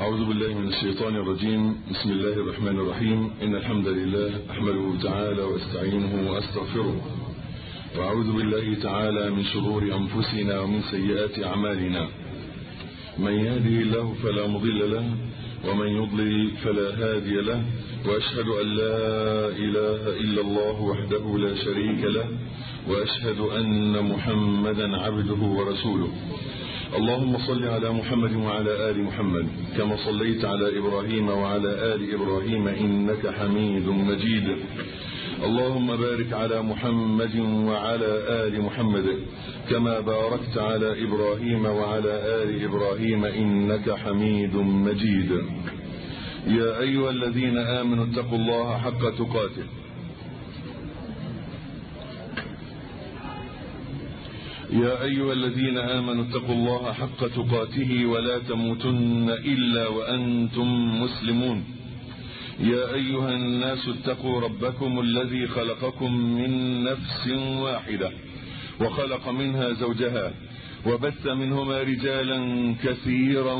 أعوذ بالله من الشيطان الرجيم بسم الله الرحمن الرحيم إن الحمد لله أحمده تعالى وأستعينه وأستغفره وأعوذ بالله تعالى من شرور أنفسنا ومن سيئات أعمالنا من يهده الله فلا مضل له ومن يضلل فلا هادي له وأشهد أن لا إله إلا الله وحده لا شريك له وأشهد أن محمدا عبده ورسوله اللهم صل على محمد وعلى آل محمد كما صليت على إبراهيم وعلى آل إبراهيم إنك حميد مجيد اللهم بارك على محمد وعلى آل محمد كما باركت على إبراهيم وعلى آل إبراهيم إنك حميد مجيد يا أيها الذين آمنوا اتقوا الله حق تقاته يا أيها الذين آمنوا اتقوا الله حق تقاته ولا تموتن إلا وأنتم مسلمون يا أيها الناس اتقوا ربكم الذي خلقكم من نفس واحدة وخلق منها زوجها وبث منهما رجالا كثيرا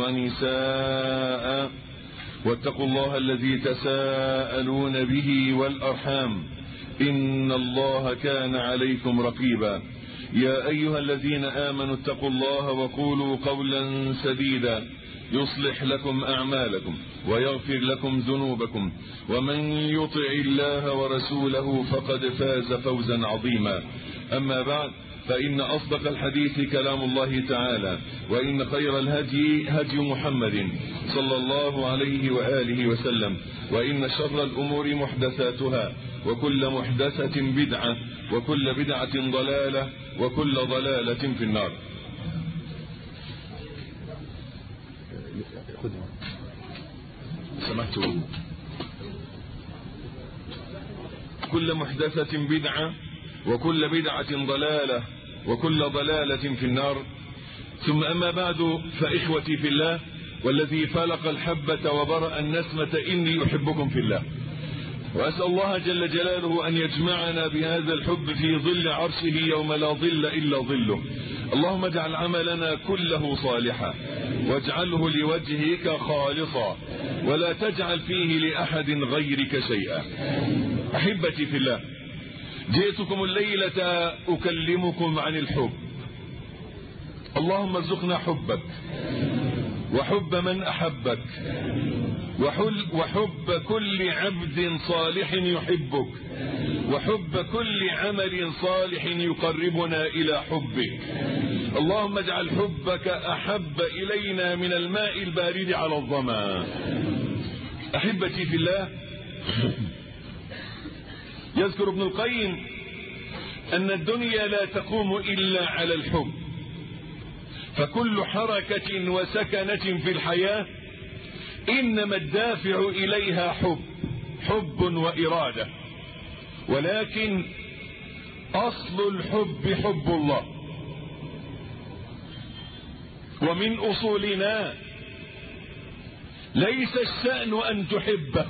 ونساء واتقوا الله الذي تساءلون به والأرحام إن الله كان عليكم رقيبا يا أيها الذين آمنوا اتقوا الله وقولوا قولا سديدا يصلح لكم أعمالكم ويغفر لكم ذنوبكم ومن يطع الله ورسوله فقد فاز فوزا عظيما أما بعد فإن أصدق الحديث كلام الله تعالى وإن خير الهدي هدي محمد صلى الله عليه وآله وسلم وإن شر الأمور محدثاتها وكل محدثة بدعة وكل بدعة ضلالة وكل ضلالة في النار سمحت كل محدثة بدعة وكل بدعة ضلالة وكل ضلالة في النار ثم أما بعد فإخوتي في الله والذي فلق الحبة وبرأ النسمة إني أحبكم في الله وأسأل الله جل جلاله أن يجمعنا بهذا الحب في ظل عرشه يوم لا ظل إلا ظله اللهم اجعل عملنا كله صالحا واجعله لوجهك خالصا ولا تجعل فيه لأحد غيرك شيئا أحبتي في الله جئتكم الليلة أكلمكم عن الحب اللهم ارزقنا حبك وحب من أحبك وحب كل عبد صالح يحبك وحب كل عمل صالح يقربنا إلى حبك اللهم اجعل حبك أحب إلينا من الماء البارد على الظما أحبتي في الله يذكر ابن القيم أن الدنيا لا تقوم إلا على الحب فكل حركة وسكنة في الحياة إنما الدافع إليها حب حب وإرادة ولكن أصل الحب حب الله ومن أصولنا ليس الشأن أن تحبه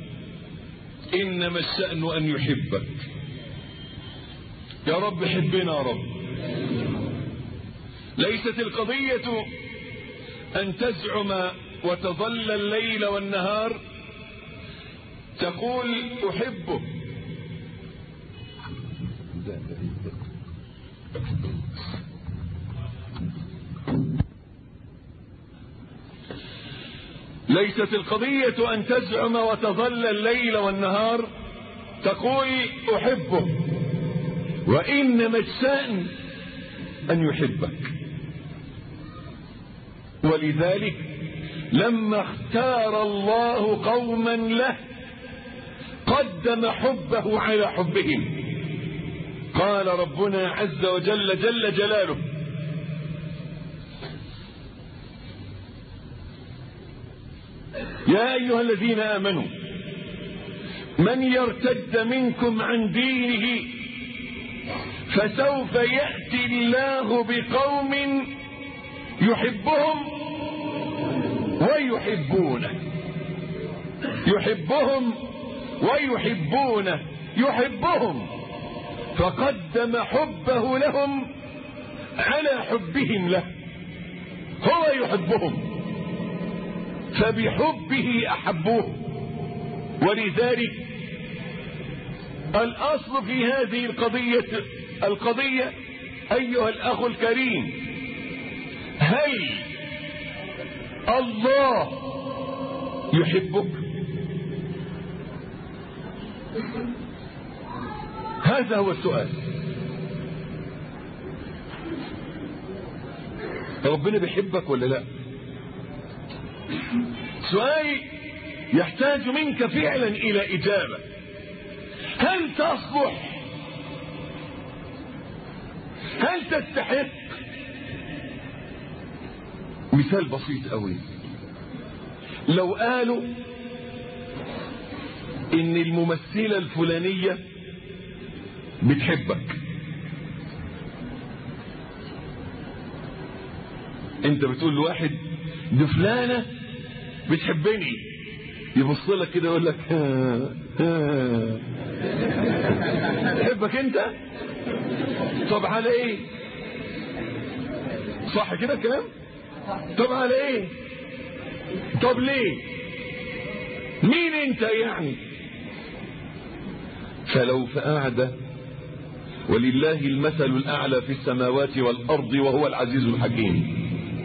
إنما الشأن أن يحبك يا رب حبنا يا رب ليست القضية أن تزعم وتظل الليل والنهار تقول أحبه ليست القضية أن تزعم وتظل الليل والنهار تقول أحبه وإنما الشأن أن يحبك ولذلك لما اختار الله قوما له قدم حبه على حبهم قال ربنا عز وجل جل جلاله يا أيها الذين آمنوا من يرتد منكم عن دينه فسوف يأتي الله بقوم يحبهم ويحبونه يحبهم ويحبونه يحبهم فقدم حبه لهم على حبهم له هو يحبهم فبحبه أحبوه ولذلك الأصل في هذه القضية القضية أيها الأخ الكريم هل الله يحبك هذا هو السؤال ربنا بيحبك ولا لا سؤال يحتاج منك فعلا إلى إجابة هل تصلح هل تستحق مثال بسيط قوي لو قالوا ان الممثلة الفلانية بتحبك انت بتقول لواحد دي فلانة بتحبني يبص لك كده يقول لك ها ها تحبك انت طب على ايه صح كده الكلام طب على ايه طب ليه مين انت يعني فلو في قاعدة ولله المثل الأعلى في السماوات والأرض وهو العزيز الحكيم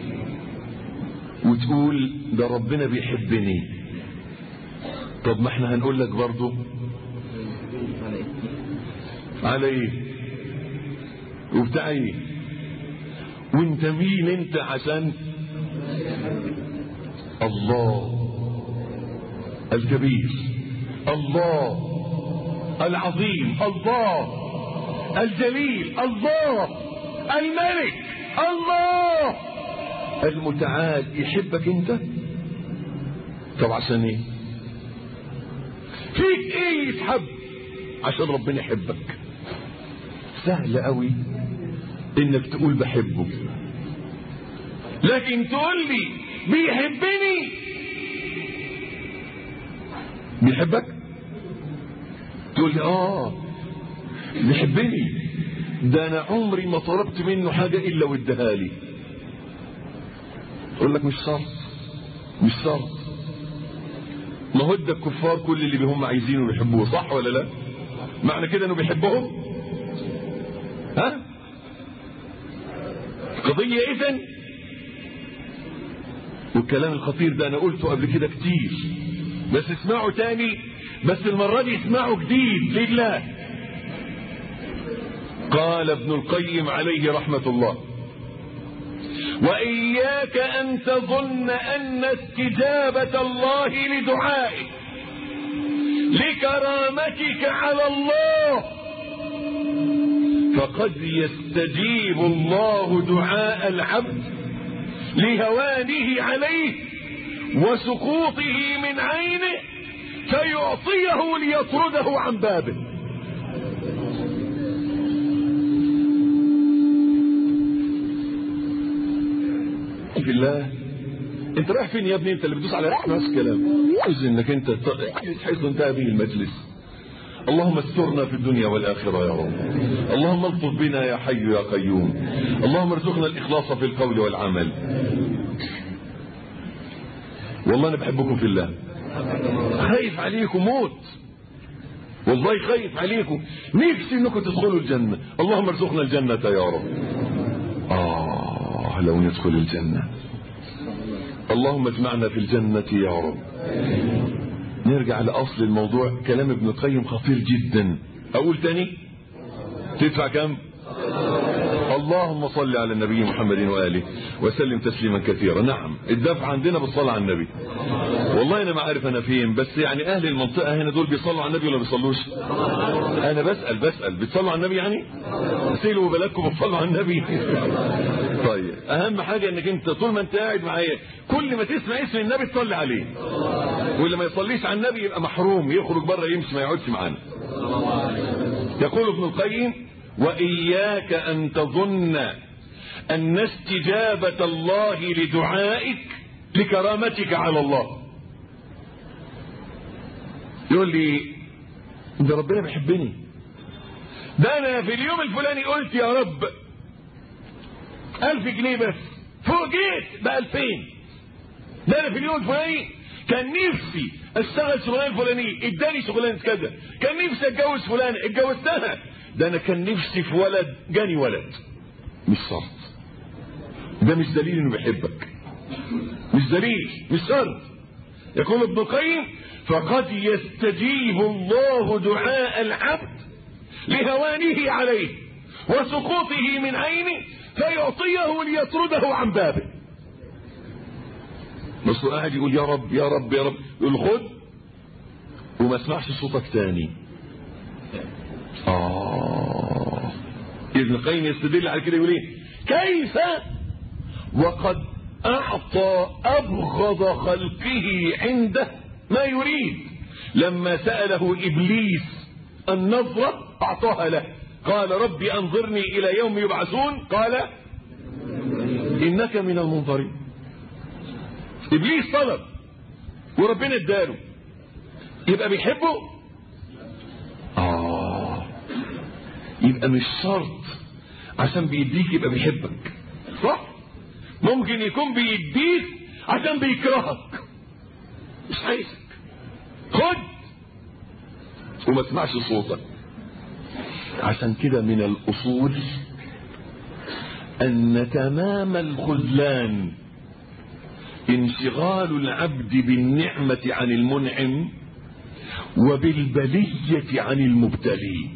وتقول ده ربنا بيحبني طب ما احنا هنقول لك برضه على ايه وبتاع ايه وانت مين انت عشان الله الكبير الله العظيم الله الجليل الله الملك الله المتعال يحبك انت طب عشان ايه فيك ايه يتحب عشان ربنا يحبك سهل قوي انك تقول بحبه لكن تقول لي بيحبني بيحبك تقول لي اه بيحبني ده انا عمري ما طلبت منه حاجة الا واداها لي اقول لك مش شرط مش شرط ما هو ده الكفار كل اللي هم عايزينه بيحبوه صح ولا لا معنى كده انه بيحبهم ها قضية اذن والكلام الخطير ده انا قلته قبل كده كتير بس اسمعوا تاني بس المرة دي اسمعوا جديد لله قال ابن القيم عليه رحمة الله وإياك أن تظن أن استجابة الله لدعائك لكرامتك على الله فقد يستجيب الله دعاء العبد لهوانه عليه وسقوطه من عينه فيعطيه ليطرده عن بابه في الله انت رايح فين يا ابني انت اللي بتدوس على نفس الكلام عاوز انك انت حيث انتهى به المجلس اللهم استرنا في الدنيا والآخرة يا رب اللهم الطف بنا يا حي يا قيوم اللهم ارزقنا الإخلاص في القول والعمل والله أنا بحبكم في الله خايف عليكم موت والله خايف عليكم نفسي انكم تدخلوا الجنة اللهم ارزقنا الجنة يا رب آه لو ندخل الجنة اللهم اجمعنا في الجنة يا رب نرجع لأصل الموضوع كلام ابن القيم خطير جدا أقول تاني تدفع كم اللهم صل على النبي محمد وآله وسلم تسليما كثيرا نعم الدفع عندنا بالصلاة على النبي والله أنا ما عارف أنا فين بس يعني أهل المنطقة هنا دول بيصلوا على النبي ولا بيصلوش أنا بسأل بسأل بتصلوا على النبي يعني سيلوا بلدكم بتصلوا على النبي طيب أهم حاجة أنك أنت طول ما أنت قاعد معايا كل ما تسمع اسم النبي تصلي عليه واللي ما يصليش على النبي يبقى محروم يخرج بره يمشي ما يقعدش معانا يقول ابن القيم وإياك أن تظن أن استجابة الله لدعائك لكرامتك على الله يقول لي ده ربنا بيحبني ده أنا في اليوم الفلاني قلت يا رب ألف جنيه بس فوجئت بألفين ده انا في اليوم الفلاني كان نفسي اشتغل شغلانه فلانيه اداني شغلانه كذا كان نفسي اتجوز فلانه اتجوزتها ده انا كان نفسي في ولد جاني ولد مش شرط ده مش دليل انه بيحبك مش دليل مش شرط يقول ابن القيم فقد يستجيب الله دعاء العبد لهوانه عليه وسقوطه من عينه فيعطيه ليطرده عن بابه بس هو قاعد يقول يا رب يا رب يا رب يقول خد وما اسمعش صوتك تاني آه ابن القيم يستدل على كده يقول ايه كيف وقد أعطى أبغض خلقه عنده ما يريد لما سأله إبليس النظرة أعطاها له قال رب أنظرني إلى يوم يبعثون قال إنك من المنظرين إبليس طلب وربنا اداله يبقى بيحبه آه يبقى مش شرط عشان بيديك يبقى بيحبك صح ممكن يكون بيديك عشان بيكرهك مش عايزك خد وما تسمعش صوتك عشان كده من الأصول أن تمام الخذلان انشغال العبد بالنعمة عن المنعم وبالبلية عن المبتلي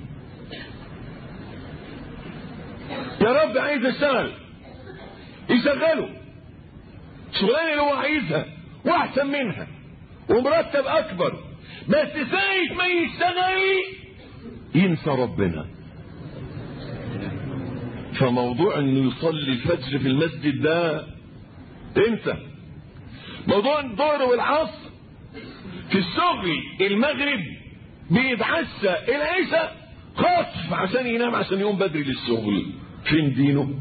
يا رب عايز اشتغل يشغله شغلانه اللي هو عايزها واحسن منها ومرتب اكبر بس ساعة ما يشتغل ينسى ربنا فموضوع انه يصلي الفجر في المسجد ده انسى موضوع الظهر والعصر في الشغل المغرب بيتعشى العشاء خطف عشان ينام عشان يقوم بدري للشغل فين دينه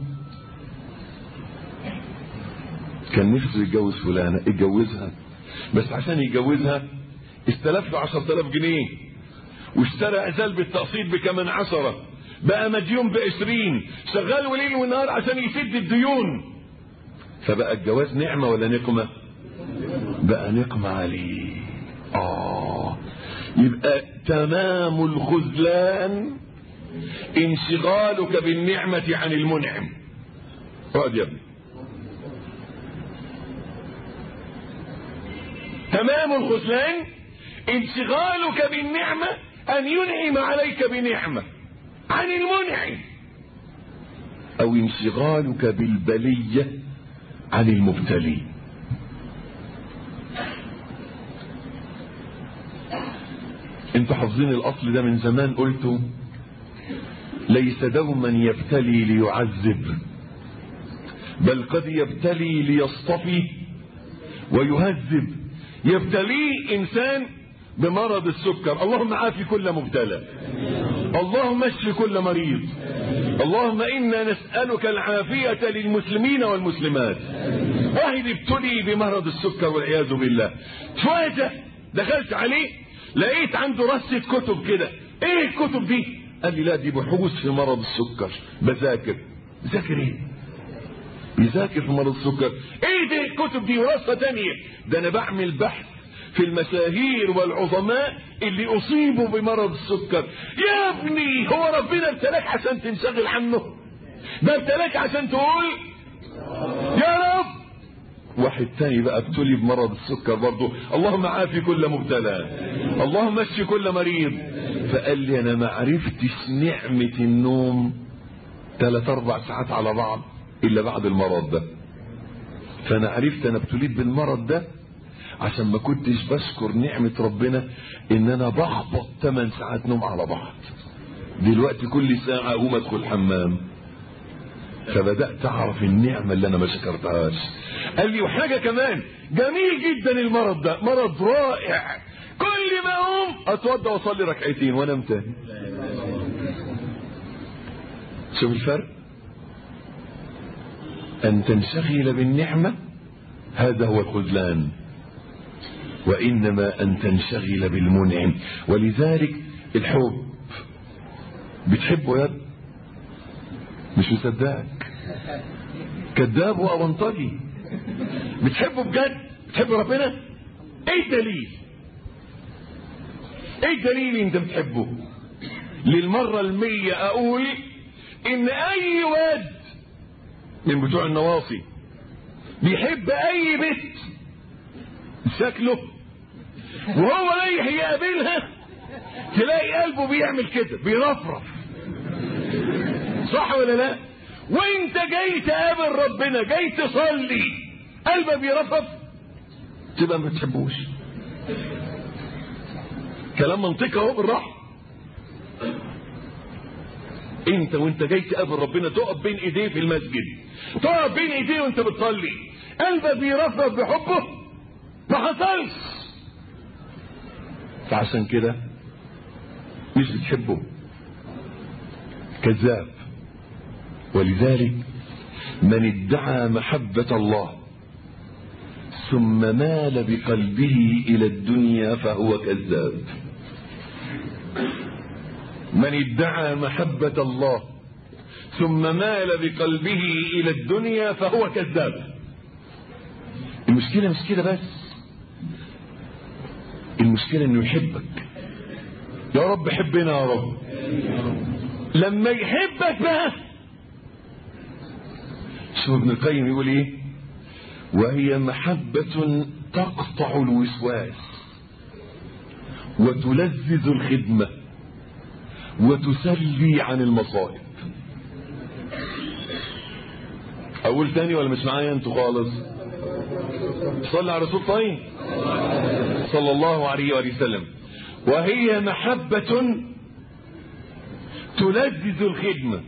كان نفسه يتجوز فلانة اتجوزها بس عشان يتجوزها استلف له 10000 جنيه واشترى عزال بالتقسيط بكمان عشرة بقى مديون بعشرين شغال وليل ونهار عشان يسد الديون فبقى الجواز نعمة ولا نقمة بقى نقمة عليه آه يبقى تمام الخذلان انشغالك بالنعمة عن المنعم اقعد يا ابني تمام الخذلان انشغالك بالنعمة أن ينعم عليك بنعمة عن المنعم أو انشغالك بالبلية عن المبتلي انتوا حافظين الأصل ده من زمان قلتوا ليس دوما يبتلي ليعذب بل قد يبتلي ليصطفي ويهذب يبتليه إنسان بمرض السكر اللهم عافي كل مبتلى اللهم اشف كل مريض اللهم إنا نسألك العافية للمسلمين والمسلمات واحد ابتلي بمرض السكر والعياذ بالله شوية دخلت عليه لقيت عنده رصة كتب كده ايه الكتب دي قال لي لا دي بحوث في مرض السكر بذاكر بذاكر ايه بيذاكر في مرض السكر ايه دي الكتب دي ورصة تانية ده انا بعمل بحث في المشاهير والعظماء اللي اصيبوا بمرض السكر يا ابني هو ربنا ابتلاك عشان تنشغل عنه ده ابتلاك عشان تقول يا رب واحد تاني بقى ابتلي بمرض السكر برضه اللهم عافي كل مبتلى اللهم اشفي كل مريض فقال لي انا ما عرفتش نعمة النوم ثلاث اربع ساعات على بعض الا بعد المرض ده فانا عرفت انا ابتليت بالمرض ده عشان ما كنتش بشكر نعمة ربنا ان انا بهبط 8 ساعات نوم على بعض دلوقتي كل ساعة اقوم ادخل الحمام فبدأت اعرف النعمة اللي انا ما شكرتهاش قال لي وحاجة كمان جميل جدا المرض ده مرض رائع كل ما اقوم اتوضى واصلي ركعتين وانام تاني شوف الفرق ان تنشغل بالنعمة هذا هو الخذلان وإنما أن تنشغل بالمنعم ولذلك الحب بتحبه يا ابني مش مصدقك كذاب وأونطجي بتحبه بجد بتحب ربنا ايه الدليل ايه الدليل انت بتحبه للمرة المية اقول ان اي واد من بتوع النواصي بيحب اي بنت شكله وهو رايح يقابلها تلاقي قلبه بيعمل كده بيرفرف صح ولا لا وانت جاي تقابل ربنا جاي تصلي قلبك بيرفرف تبقى ما بتحبوش كلام منطقي اهو بالراحه انت وانت جاي تقابل ربنا تقف بين ايديه في المسجد تقف بين ايديه وانت بتصلي قلبك بيرفرف بحبه ما حصلش فعشان كده مش بتحبه كذاب ولذلك من ادعى محبة الله ثم مال بقلبه إلى الدنيا فهو كذاب من ادعى محبة الله ثم مال بقلبه إلى الدنيا فهو كذاب المشكلة مش كده بس المشكلة انه يحبك يا رب حبنا يا رب لما يحبك بقى شو ابن القيم يقول ايه وهي محبة تقطع الوسواس وتلذذ الخدمة وتسلي عن المصائب اقول تاني ولا مش معايا انتوا خالص صلى على رسول طيب صلى الله عليه وآله وسلم وهي محبة تلذذ الخدمة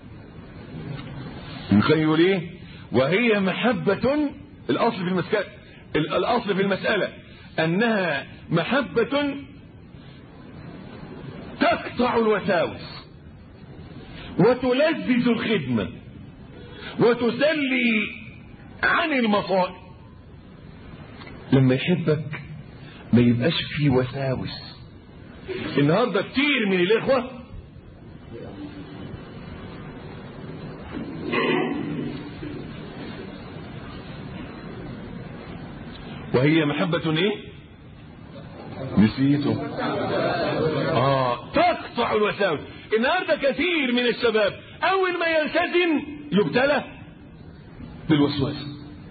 القيم يقول ايه وهي محبة الاصل في المسألة الاصل في المسألة انها محبة تقطع الوساوس وتلذذ الخدمة وتسلي عن المصائب لما يحبك ما يبقاش فيه وساوس النهارده كتير من الاخوه وهي محبة ايه نسيته اه تقطع الوساوس النهارده كثير من الشباب اول ما يلتزم يبتلى بالوسواس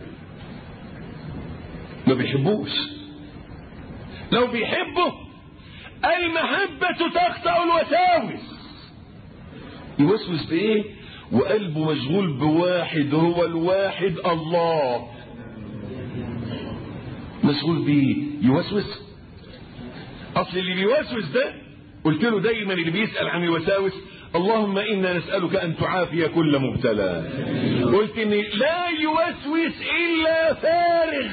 ما بيحبوش لو بيحبه المحبة تقطع الوساوس يوسوس بايه وقلبه مشغول بواحد هو الواحد الله مشغول بيه يوسوس اصل اللي بيوسوس ده قلت له دايما اللي بيسأل عن الوساوس اللهم انا نسألك ان تعافي كل مبتلى قلت ان لا يوسوس الا فارغ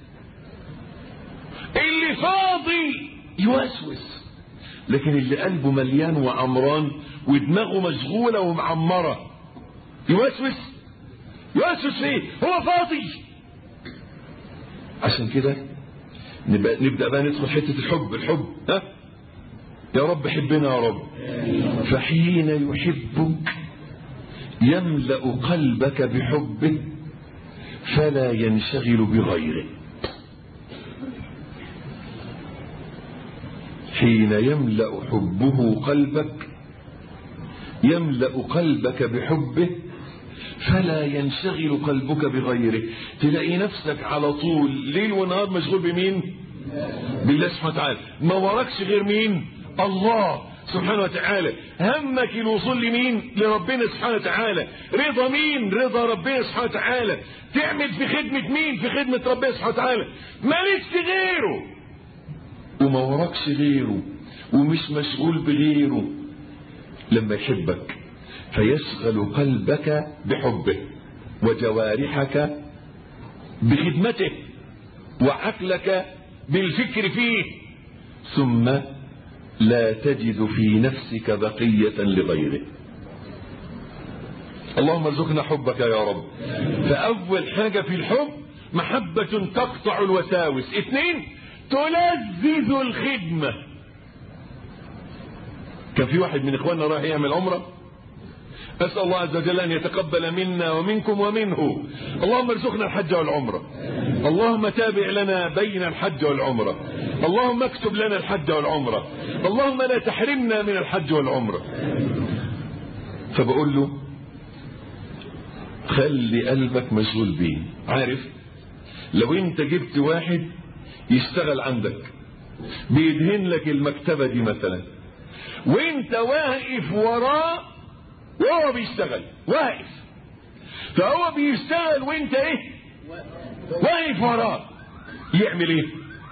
اللي فاضي يوسوس لكن اللي قلبه مليان وعمران ودماغه مشغولة ومعمرة يوسوس يوسوس فيه هو فاضي عشان كده نبقى نبدأ بقى ندخل حتة الحب الحب ها يا رب حبنا يا رب فحين يحبك يملأ قلبك بحبه فلا ينشغل بغيره حين يملأ حبه قلبك يملأ قلبك بحبه فلا ينشغل قلبك بغيره تلاقي نفسك على طول ليل ونهار مشغول بمين بالله سبحانه وتعالى ما وراكش غير مين الله سبحانه وتعالى همك الوصول لمين لربنا سبحانه وتعالى رضا مين رضا ربنا سبحانه وتعالى تعمل في خدمة مين في خدمة ربنا سبحانه وتعالى مالكش غيره وما وراكش غيره ومش مشغول بغيره لما يحبك فيشغل قلبك بحبه وجوارحك بخدمته وعقلك بالفكر فيه ثم لا تجد في نفسك بقية لغيره اللهم ارزقنا حبك يا رب فأول حاجة في الحب محبة تقطع الوساوس اثنين تلذذ الخدمة كان في واحد من اخواننا راح يعمل عمرة أسأل الله عز وجل أن يتقبل منا ومنكم ومنه اللهم ارزقنا الحج والعمرة اللهم تابع لنا بين الحج والعمرة اللهم اكتب لنا الحج والعمرة اللهم لا تحرمنا من الحج والعمرة فبقول له خلي قلبك مشغول بيه عارف لو انت جبت واحد يشتغل عندك بيدهن لك المكتبة دي مثلا وانت واقف وراه وهو بيشتغل واقف فهو بيشتغل وانت ايه واقف وراه يعمل ايه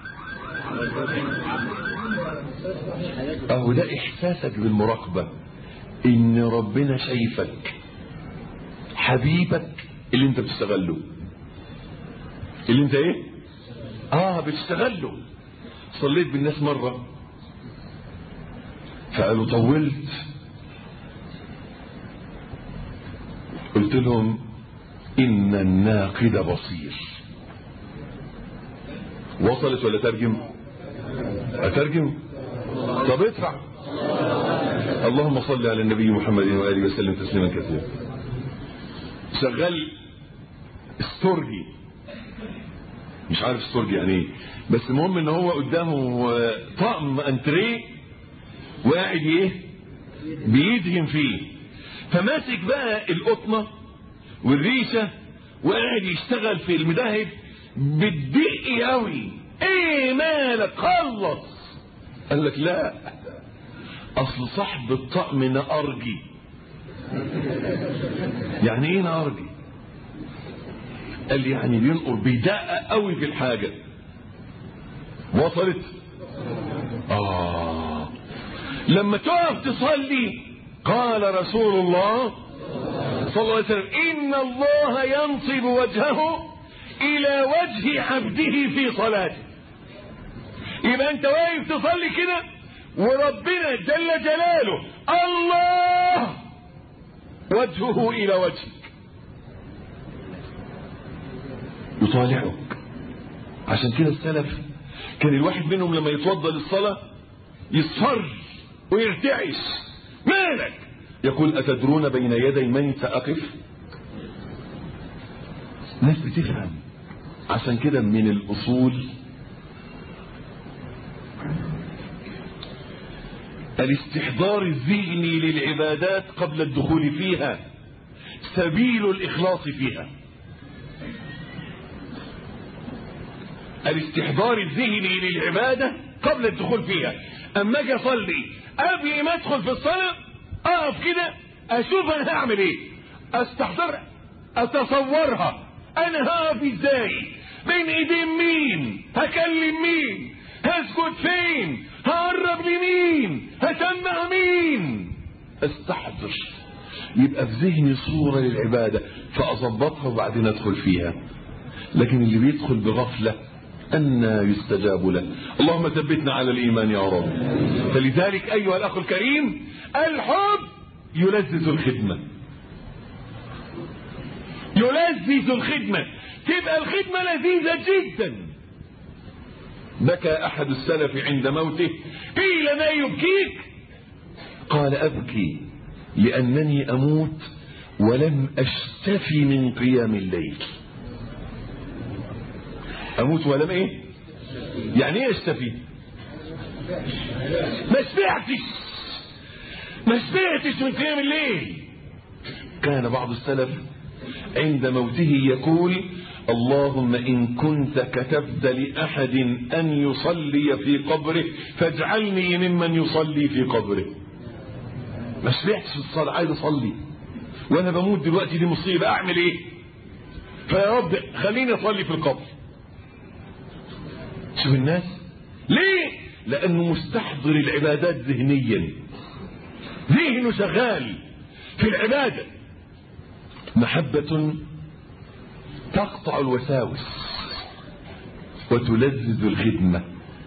اهو ده احساسك بالمراقبة ان ربنا شايفك حبيبك اللي انت بتشتغل له اللي انت ايه اه بتشتغل له صليت بالناس مرة فقالوا طولت قلت لهم ان الناقد بصير وصلت ولا ترجم اترجم طب ادفع اللهم صل على النبي محمد واله وسلم تسليما كثيرا شغال استورجي مش عارف استورجي يعني ايه بس المهم ان هو قدامه طقم انتريه وقاعد ايه بيدهن فيه فماسك بقى القطنه والريشه وقاعد يشتغل في المدهب بالدق قوي ايه مالك خلص قال لك لا اصل صاحب الطقم نقرجي يعني ايه نقرجي قال لي يعني بينقر بيدقق قوي في الحاجة وصلت آه لما تقف تصلي قال رسول الله صلى الله عليه وسلم إن الله ينصب وجهه إلى وجه عبده في صلاته يبقى أنت واقف تصلي كده وربنا جل جلاله الله وجهه إلى وجهك يطالعك عشان كده السلف كان الواحد منهم لما يتوضا للصلاة يصفر ويرتعش مالك يقول أتدرون بين يدي من سأقف ناس بتفهم عشان كده من الأصول الاستحضار الذهني للعبادات قبل الدخول فيها سبيل الإخلاص فيها الاستحضار الذهني للعبادة قبل الدخول فيها اما اجي اصلي قبل ما ادخل في الصلاة اقف كده اشوف انا هعمل ايه استحضر اتصورها انا هقف ازاي بين ايدين مين هكلم مين هسكت فين هقرب لمين هسمع مين استحضر يبقى في ذهني صورة للعبادة فأظبطها وبعدين أدخل فيها لكن اللي بيدخل بغفلة أن يستجاب له اللهم ثبتنا على الإيمان يا رب فلذلك أيها الأخ الكريم الحب يلذذ الخدمة يلذذ الخدمة تبقى الخدمة لذيذة جدا بكى أحد السلف عند موته قيل ما يبكيك قال أبكي لأنني أموت ولم أشتفي من قيام الليل اموت ولم ايه يعني ايه اشتفي ما شبعتش ما شبعتش من قيام الليل كان بعض السلف عند موته يقول اللهم إن كنت كتبت لأحد أن يصلي في قبره فاجعلني ممن يصلي في قبره ما شبعتش في الصلاة عايز أصلي وأنا بموت دلوقتي دي مصيبة أعمل إيه فيا رب خليني أصلي في القبر شوف الناس ليه لانه مستحضر العبادات ذهنيا ذهنه شغال في العباده محبه تقطع الوساوس وتلذذ الخدمه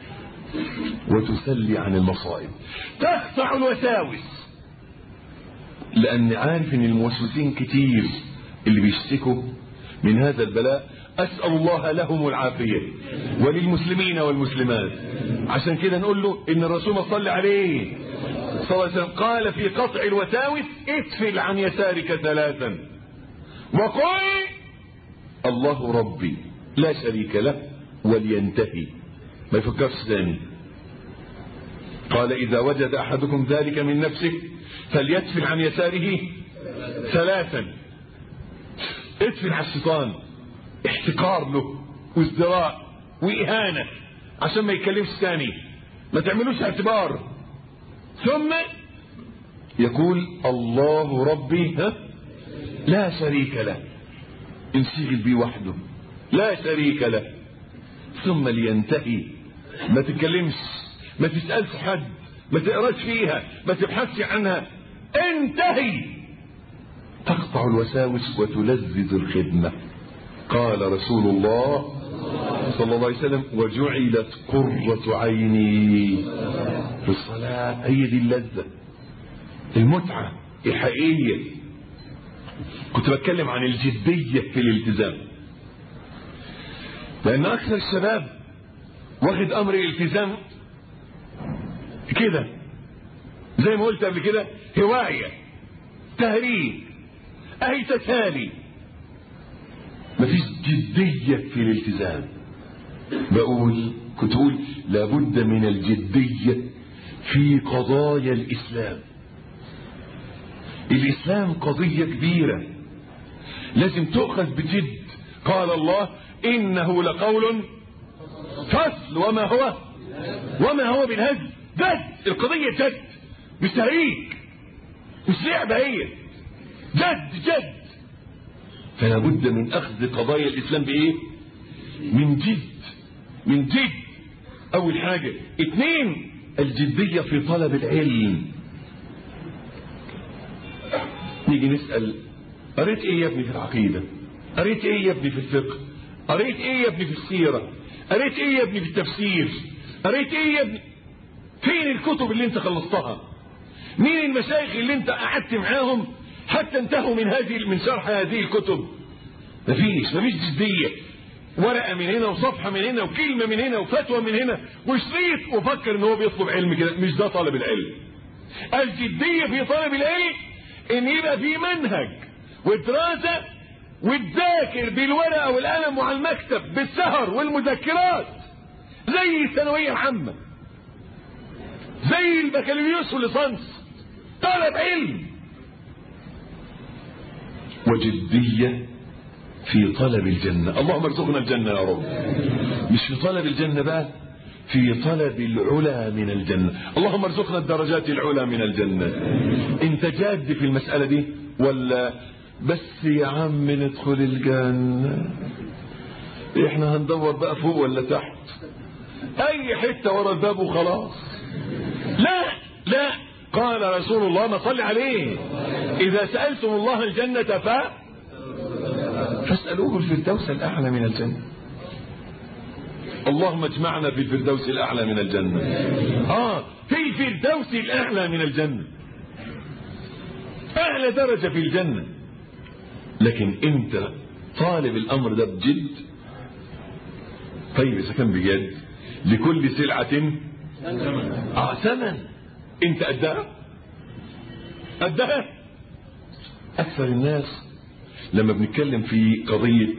وتسلي عن المصائب تقطع الوساوس لان عارف ان الموسوسين كتير اللي بيشتكوا من هذا البلاء أسأل الله لهم العافية وللمسلمين والمسلمات عشان كده نقول له إن الرسول صلى عليه صلى الله عليه وسلم قال في قطع الوساوس اتفل عن يسارك ثلاثا وقل الله ربي لا شريك له ولينتهي ما يفكرش ثاني قال إذا وجد أحدكم ذلك من نفسه فليتفل عن يساره ثلاثا اتفل على الشيطان احتقار له وازدراء وإهانة عشان ما يتكلمش ثاني ما تعملوش اعتبار ثم يقول الله ربي ها لا شريك له انشغل بيه وحده لا شريك له ثم لينتهي ما تتكلمش ما تسألش حد ما تقراش فيها ما تبحثش عنها انتهي تقطع الوساوس وتلذذ الخدمة قال رسول الله صلى الله عليه وسلم وجعلت قرة عيني في الصلاة هي دي اللذة المتعة الحقيقية كنت بتكلم عن الجدية في الالتزام لأن أكثر الشباب واخد أمر الالتزام كده زي ما قلت قبل كده هواية تهريج أي تسالي مفيش جدية في الالتزام بقول كنت أقول لابد من الجدية في قضايا الإسلام الإسلام قضية كبيرة لازم تؤخذ بجد قال الله إنه لقول فصل وما هو وما هو بالهزل جد القضية جد مش تهريج مش لعبة هي جد جد فلا بد من أخذ قضايا الإسلام بإيه من جد من جد أول حاجة اثنين الجدية في طلب العلم نيجي نسأل قريت ايه يا ابني في العقيدة قريت ايه يا ابني في الفقه قريت ايه يا ابني في السيرة قريت ايه يا ابني في التفسير قريت ايه يا ابني فين الكتب اللي انت خلصتها مين المشايخ اللي انت قعدت معاهم حتى انتهوا من هذه من شرح هذه الكتب مفيش مفيش جدية ورقة من هنا وصفحة من هنا وكلمة من هنا وفتوى من هنا وشريط وفكر ان هو بيطلب علم كده مش ده طالب العلم الجدية في طلب العلم ان يبقى في منهج ودراسة وتذاكر بالورقة والقلم وعلى المكتب بالسهر والمذكرات زي الثانوية العامة زي البكالوريوس والليسانس طلب علم وجدية في طلب الجنة اللهم ارزقنا الجنة يا رب مش في طلب الجنة بقى في طلب العلا من الجنة اللهم ارزقنا الدرجات العلا من الجنة انت جاد في المسألة دي ولا بس يا عم ندخل الجنة احنا هندور بقى فوق ولا تحت اي حتة ورا الباب وخلاص لا لا قال رسول الله ما صلي عليه اذا سألتم الله الجنة ف فاسألوه الفردوس الاعلى من الجنة اللهم اجمعنا في الفردوس الأعلى من الجنة آه في الفردوس الأعلى من الجنة أعلى درجة في الجنة لكن أنت طالب الأمر ده بجد طيب إذا كان بجد لكل سلعة آه ثمن أنت قدها قدها أكثر الناس لما بنتكلم في قضية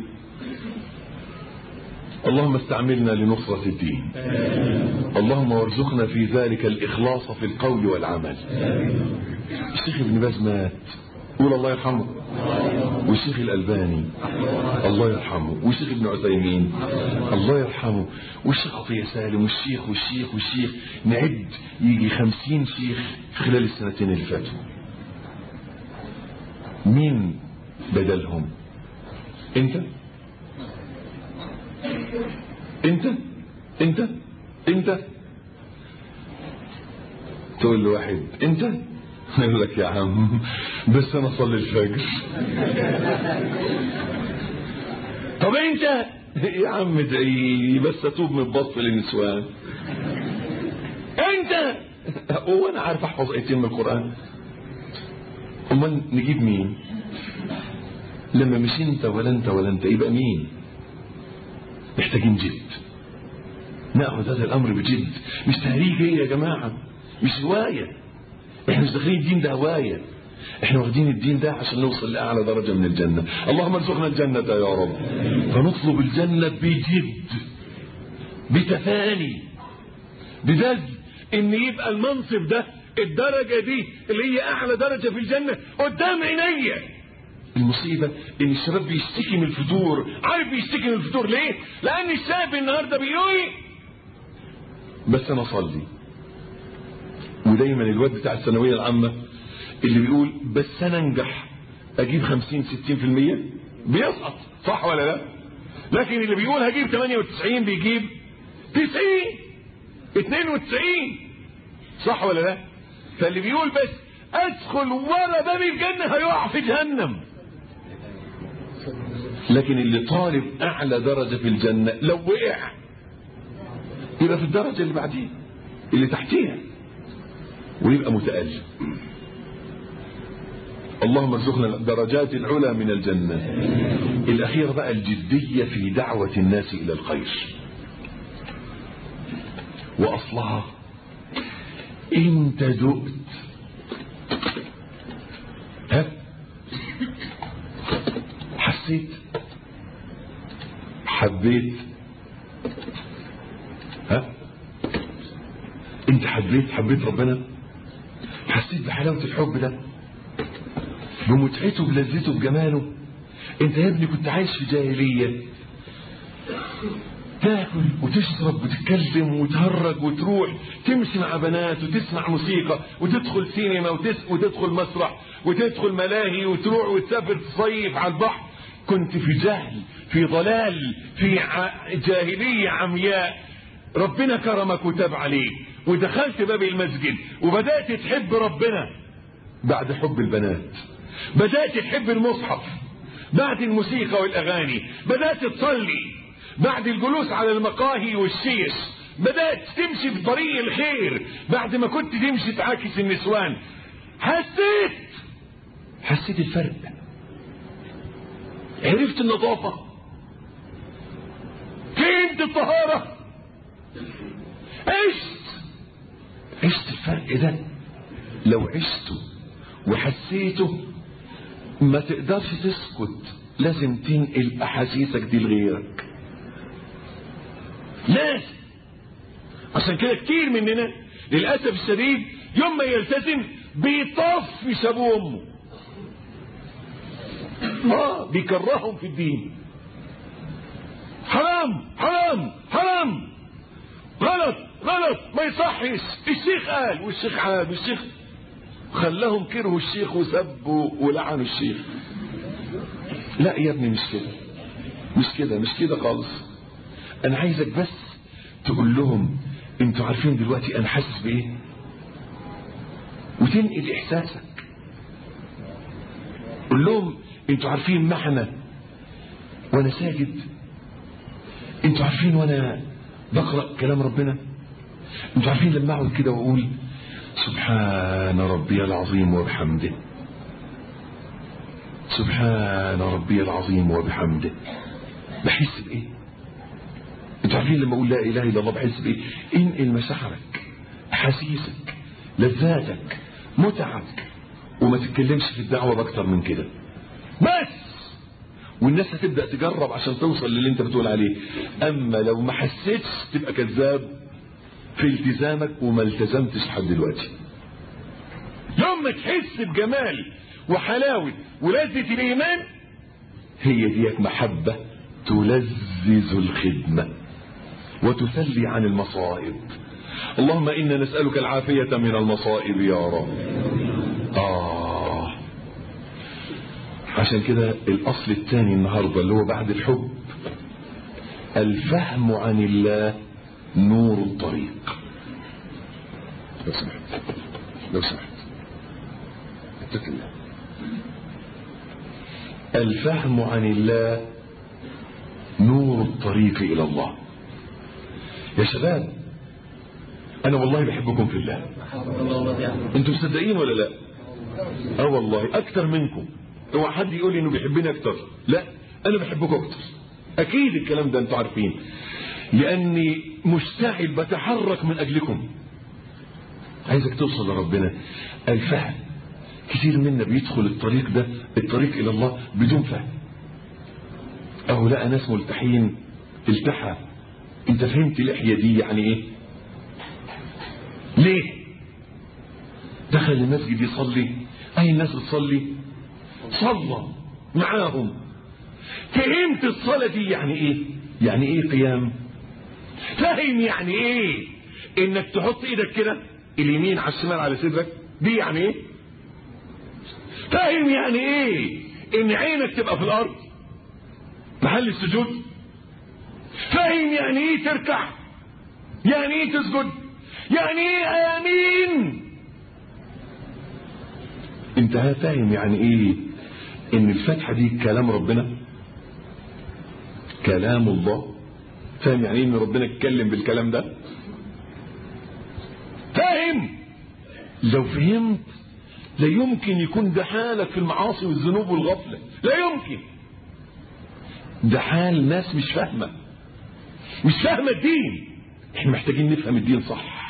اللهم استعملنا لنصرة الدين اللهم وارزقنا في ذلك الإخلاص في القول والعمل الشيخ ابن باز مات قول الله يرحمه والشيخ الألباني الله يرحمه والشيخ ابن عثيمين الله يرحمه والشيخ عطية سالم والشيخ والشيخ والشيخ نعد يجي خمسين شيخ في خلال السنتين اللي فاتوا مين بدلهم انت انت انت انت تقول لواحد انت يقول لك يا عم بس انا اصلي الفجر طب انت يا عم ادعي بس اتوب من البسط للنسوان انت هو انا عارف احفظ ايتين من القران امال نجيب مين لما مش انت ولا انت ولا انت يبقى مين محتاجين جد ناخذ هذا الامر بجد مش تهريج يا جماعه مش هوايه احنا مش داخلين الدين ده هوايه احنا واخدين الدين ده عشان نوصل لاعلى درجه من الجنه اللهم ارزقنا الجنه يا رب فنطلب الجنه بجد بتفاني ببذل ان يبقى المنصب ده الدرجه دي اللي هي اعلى درجه في الجنه قدام عينيا المصيبه ان الشباب بيشتكي من الفتور عارف بيشتكي من الفتور ليه لان الشاب النهارده بيقول بس انا اصلي ودايما الواد بتاع الثانويه العامه اللي بيقول بس انا انجح اجيب 50 60% بيسقط صح ولا لا لكن اللي بيقول هجيب 98 بيجيب 90 92 صح ولا لا فاللي بيقول بس ادخل ورا باب الجنه هيقع في جهنم لكن اللي طالب اعلى درجه في الجنه لو وقع يبقى في الدرجه اللي بعديه اللي تحتيها ويبقى متألم اللهم ارزقنا الدرجات العلى من الجنة الأخيرة بقى الجدية في دعوة الناس إلى الخير وأصلها انت دقت ها حسيت حبيت ها انت حبيت حبيت ربنا حسيت بحلاوة الحب ده بمتعته بلذته بجماله انت يا ابني كنت عايش في جاهلية تاكل وتشرب وتتكلم وتهرج وتروح تمشي مع بنات وتسمع موسيقى وتدخل سينما وتس وتدخل مسرح وتدخل ملاهي وتروح وتسافر تصيف على البحر كنت في جهل في ضلال في ع- جاهلية عمياء ربنا كرمك وتاب عليك ودخلت باب المسجد وبدأت تحب ربنا بعد حب البنات بدأت تحب المصحف بعد الموسيقى والأغاني بدأت تصلي بعد الجلوس على المقاهي والشيش بدأت تمشي في طريق الخير بعد ما كنت تمشي تعاكس النسوان حسيت حسيت الفرق عرفت النظافة فهمت الطهارة عشت عشت الفرق ده لو عشته وحسيته ما تقدرش تسكت لازم تنقل احاسيسك دي لغيرك لازم عشان كده كتير مننا للاسف الشديد يوم ما يلتزم بيطفش ابوه وامه اه بيكرههم في الدين حرام حرام حرام غلط غلط ما يصحش الشيخ قال والشيخ عاد والشيخ خلاهم كرهوا الشيخ وسبوا ولعنوا الشيخ لا يا ابني مش كده مش كده مش كده خالص انا عايزك بس تقول لهم انتوا عارفين دلوقتي انا حاسس بايه وتنقل احساسك قول لهم انتوا عارفين معنى وانا ساجد انتوا عارفين وانا بقرا كلام ربنا انتوا عارفين لما اقعد كده واقول سبحان ربي العظيم وبحمده سبحان ربي العظيم وبحمده بحس بايه انتوا عارفين لما اقول لا اله الا الله بحس بايه انقل مشاعرك احاسيسك لذاتك متعك وما تتكلمش في الدعوه باكتر من كده بس والناس هتبدا تجرب عشان توصل للي انت بتقول عليه اما لو ما حسيتش تبقى كذاب في التزامك وما التزمتش لحد دلوقتي يوم ما تحس بجمال وحلاوه ولذه الايمان هي ديت محبه تلذذ الخدمه وتثلي عن المصائب اللهم انا نسالك العافيه من المصائب يا رب اه عشان كده الاصل الثاني النهارده اللي هو بعد الحب الفهم عن الله نور الطريق لو سمحت لو سمحت اتق الله الفهم عن الله نور الطريق الى الله يا شباب انا والله بحبكم في الله انتوا مصدقين ولا لا اه والله اكتر منكم هو حد يقول لي انه بيحبني اكتر لا انا بحبكم اكتر اكيد الكلام ده انتوا عارفين لاني مشتعل بتحرك من اجلكم عايزك توصل لربنا الفهم كتير منا بيدخل الطريق ده الطريق الى الله بدون فهم او لقى ناس ملتحين التحى انت فهمت اللحيه دي يعني ايه ليه دخل المسجد يصلي اي الناس بتصلي صلى معاهم فهمت الصلاة دي يعني ايه يعني ايه قيام فاهم يعني ايه انك تحط ايدك كده اليمين على الشمال على صدرك دي يعني ايه فاهم يعني ايه ان عينك تبقى في الارض محل السجود فاهم يعني ايه تركع يعني ايه تسجد يعني ايه امين انت فاهم يعني ايه ان الفتحة دي كلام ربنا كلام الله فاهم يعني ايه ان ربنا اتكلم بالكلام ده فاهم لو فهمت لا يمكن يكون ده حالك في المعاصي والذنوب والغفلة لا يمكن ده حال ناس مش فاهمة مش فاهمة الدين احنا محتاجين نفهم الدين صح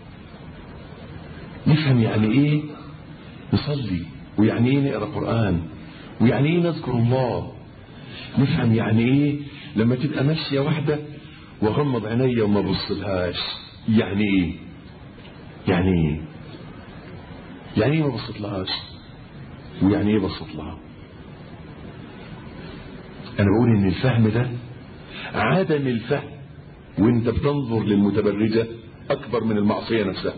نفهم يعني ايه نصلي ويعني ايه نقرا قرآن ويعني ايه نذكر الله نفهم يعني ايه لما تبقى ماشية واحدة واغمض عينيا وما بصلهاش يعني ايه يعني ايه يعني ايه ما بصيتلهاش ويعني ايه بصيت لها انا بقول ان الفهم ده عدم الفهم وانت بتنظر للمتبرجة اكبر من المعصية نفسها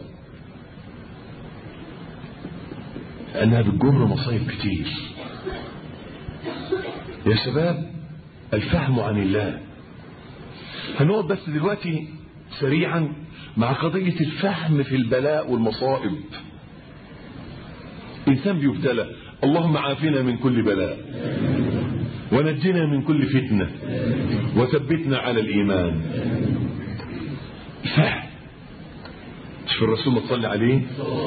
لانها بتجر مصايب كتير يا شباب الفهم عن الله هنقعد بس دلوقتي سريعا مع قضية الفهم في البلاء والمصائب إنسان بيبتلى اللهم عافنا من كل بلاء ونجنا من كل فتنة وثبتنا على الإيمان فهم شوف الرسول ما تصلي عليه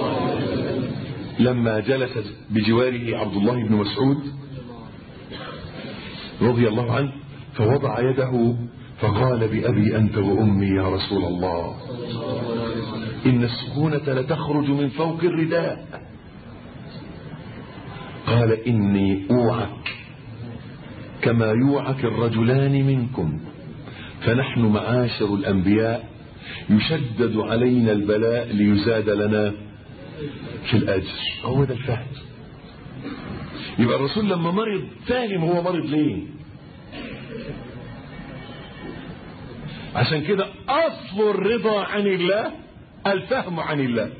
لما جلس بجواره عبد الله بن مسعود رضي الله عنه فوضع يده فقال بأبي أنت وأمي يا رسول الله إن السكونة لتخرج من فوق الرداء قال إني أوعك كما يوعك الرجلان منكم فنحن معاشر الأنبياء يشدد علينا البلاء ليزاد لنا في الأجر هو ده الفهم يبقى الرسول لما مرض فاهم هو مرض ليه عشان كده أصل الرضا عن الله الفهم عن الله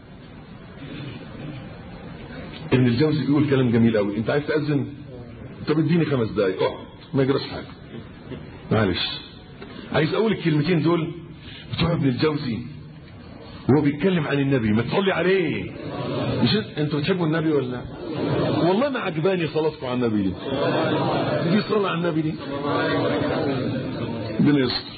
ابن الجوزي بيقول كلام جميل قوي انت عايز تأذن طب اديني خمس دقايق اقعد ما يجراش حاجة معلش عايز اقول الكلمتين دول بتوع ابن الجوزي وهو بيتكلم عن النبي ما تصلي عليه مش انتوا بتحبوا النبي ولا والله ما عجباني صلاتكم على النبي دي دي صلاة على النبي دي ربنا يستر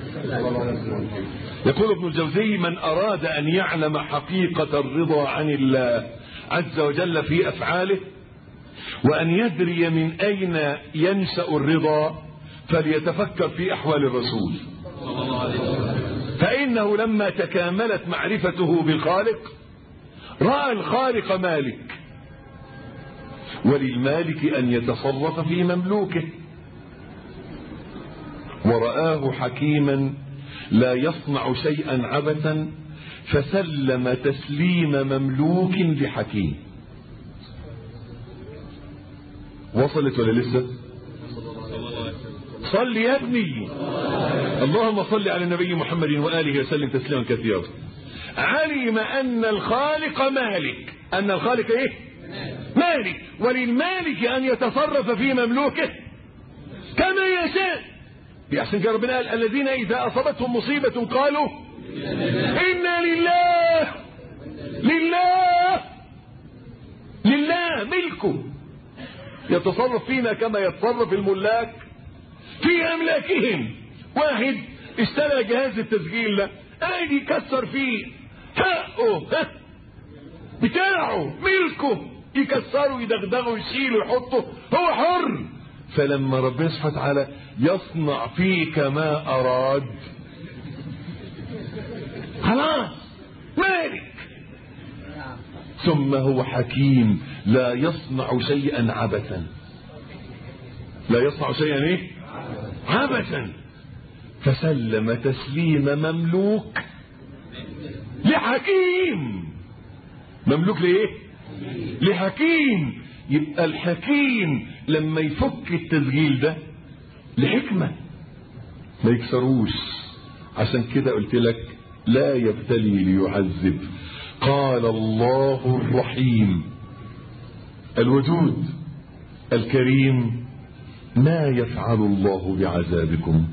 يقول ابن الجوزي من أراد أن يعلم حقيقة الرضا عن الله عز وجل في أفعاله وأن يدري من أين ينشأ الرضا فليتفكر في أحوال الرسول فإنه لما تكاملت معرفته بالخالق رأى الخالق مالك وللمالك أن يتصرف في مملوكه ورآه حكيما لا يصنع شيئا عبثا فسلم تسليم مملوك لحكيم وصلت ولا لسه صل يا ابني اللهم صل على النبي محمد وآله وسلم تسليما كثيرا علم أن الخالق مالك أن الخالق إيه مالك وللمالك أن يتصرف في مملوكه كما يشاء عشان كده ربنا قال الذين إذا أصابتهم مصيبة قالوا إنا لله لله لله ملكه يتصرف فينا كما يتصرف الملاك في أملاكهم واحد اشترى جهاز التسجيل ده قاعد يكسر فيه حقه ها بتاعه ملكه يكسره يدغدغه يشيله يحطه هو حر فلما ربنا سبحانه وتعالى يصنع فيك ما أراد خلاص مالك ثم هو حكيم لا يصنع شيئا عبثا لا يصنع شيئا ايه عبثا فسلم تسليم مملوك لحكيم مملوك لايه لحكيم يبقى الحكيم لما يفك التسجيل ده لحكمة ما يكسروش عشان كده قلت لك لا يبتلي ليعذب قال الله الرحيم الودود الكريم ما يفعل الله بعذابكم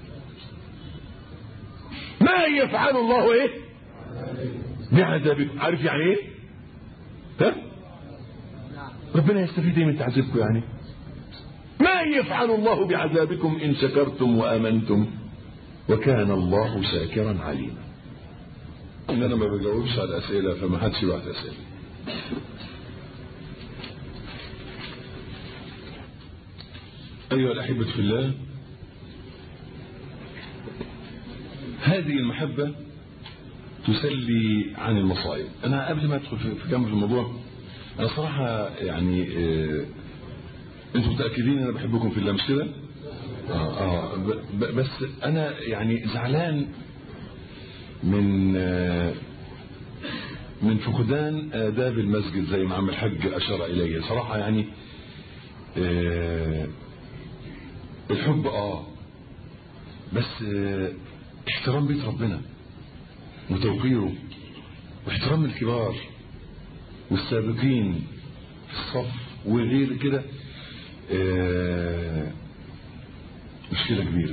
ما يفعل الله ايه بعذابكم عارف يعني ايه ها ربنا يستفيد ايه من تعذيبكم يعني ما يفعل الله بعذابكم ان شكرتم وامنتم وكان الله شاكرا عليما ان انا ما بجاوبش على الاسئله فما حدش يبعت اسئله ايها الاحبه في الله هذه المحبه تسلي عن المصائب انا قبل ما ادخل في في جنب الموضوع انا صراحه يعني آه انتم متاكدين انا بحبكم في الله مش كده آه آه ب- ب- بس انا يعني زعلان من آه من فقدان آداب المسجد زي ما عم الحاج أشار إليه صراحة يعني آه الحب آه بس آه احترام بيت ربنا وتوقيره واحترام الكبار والسابقين في الصف وغير كده آه مشكلة كبيرة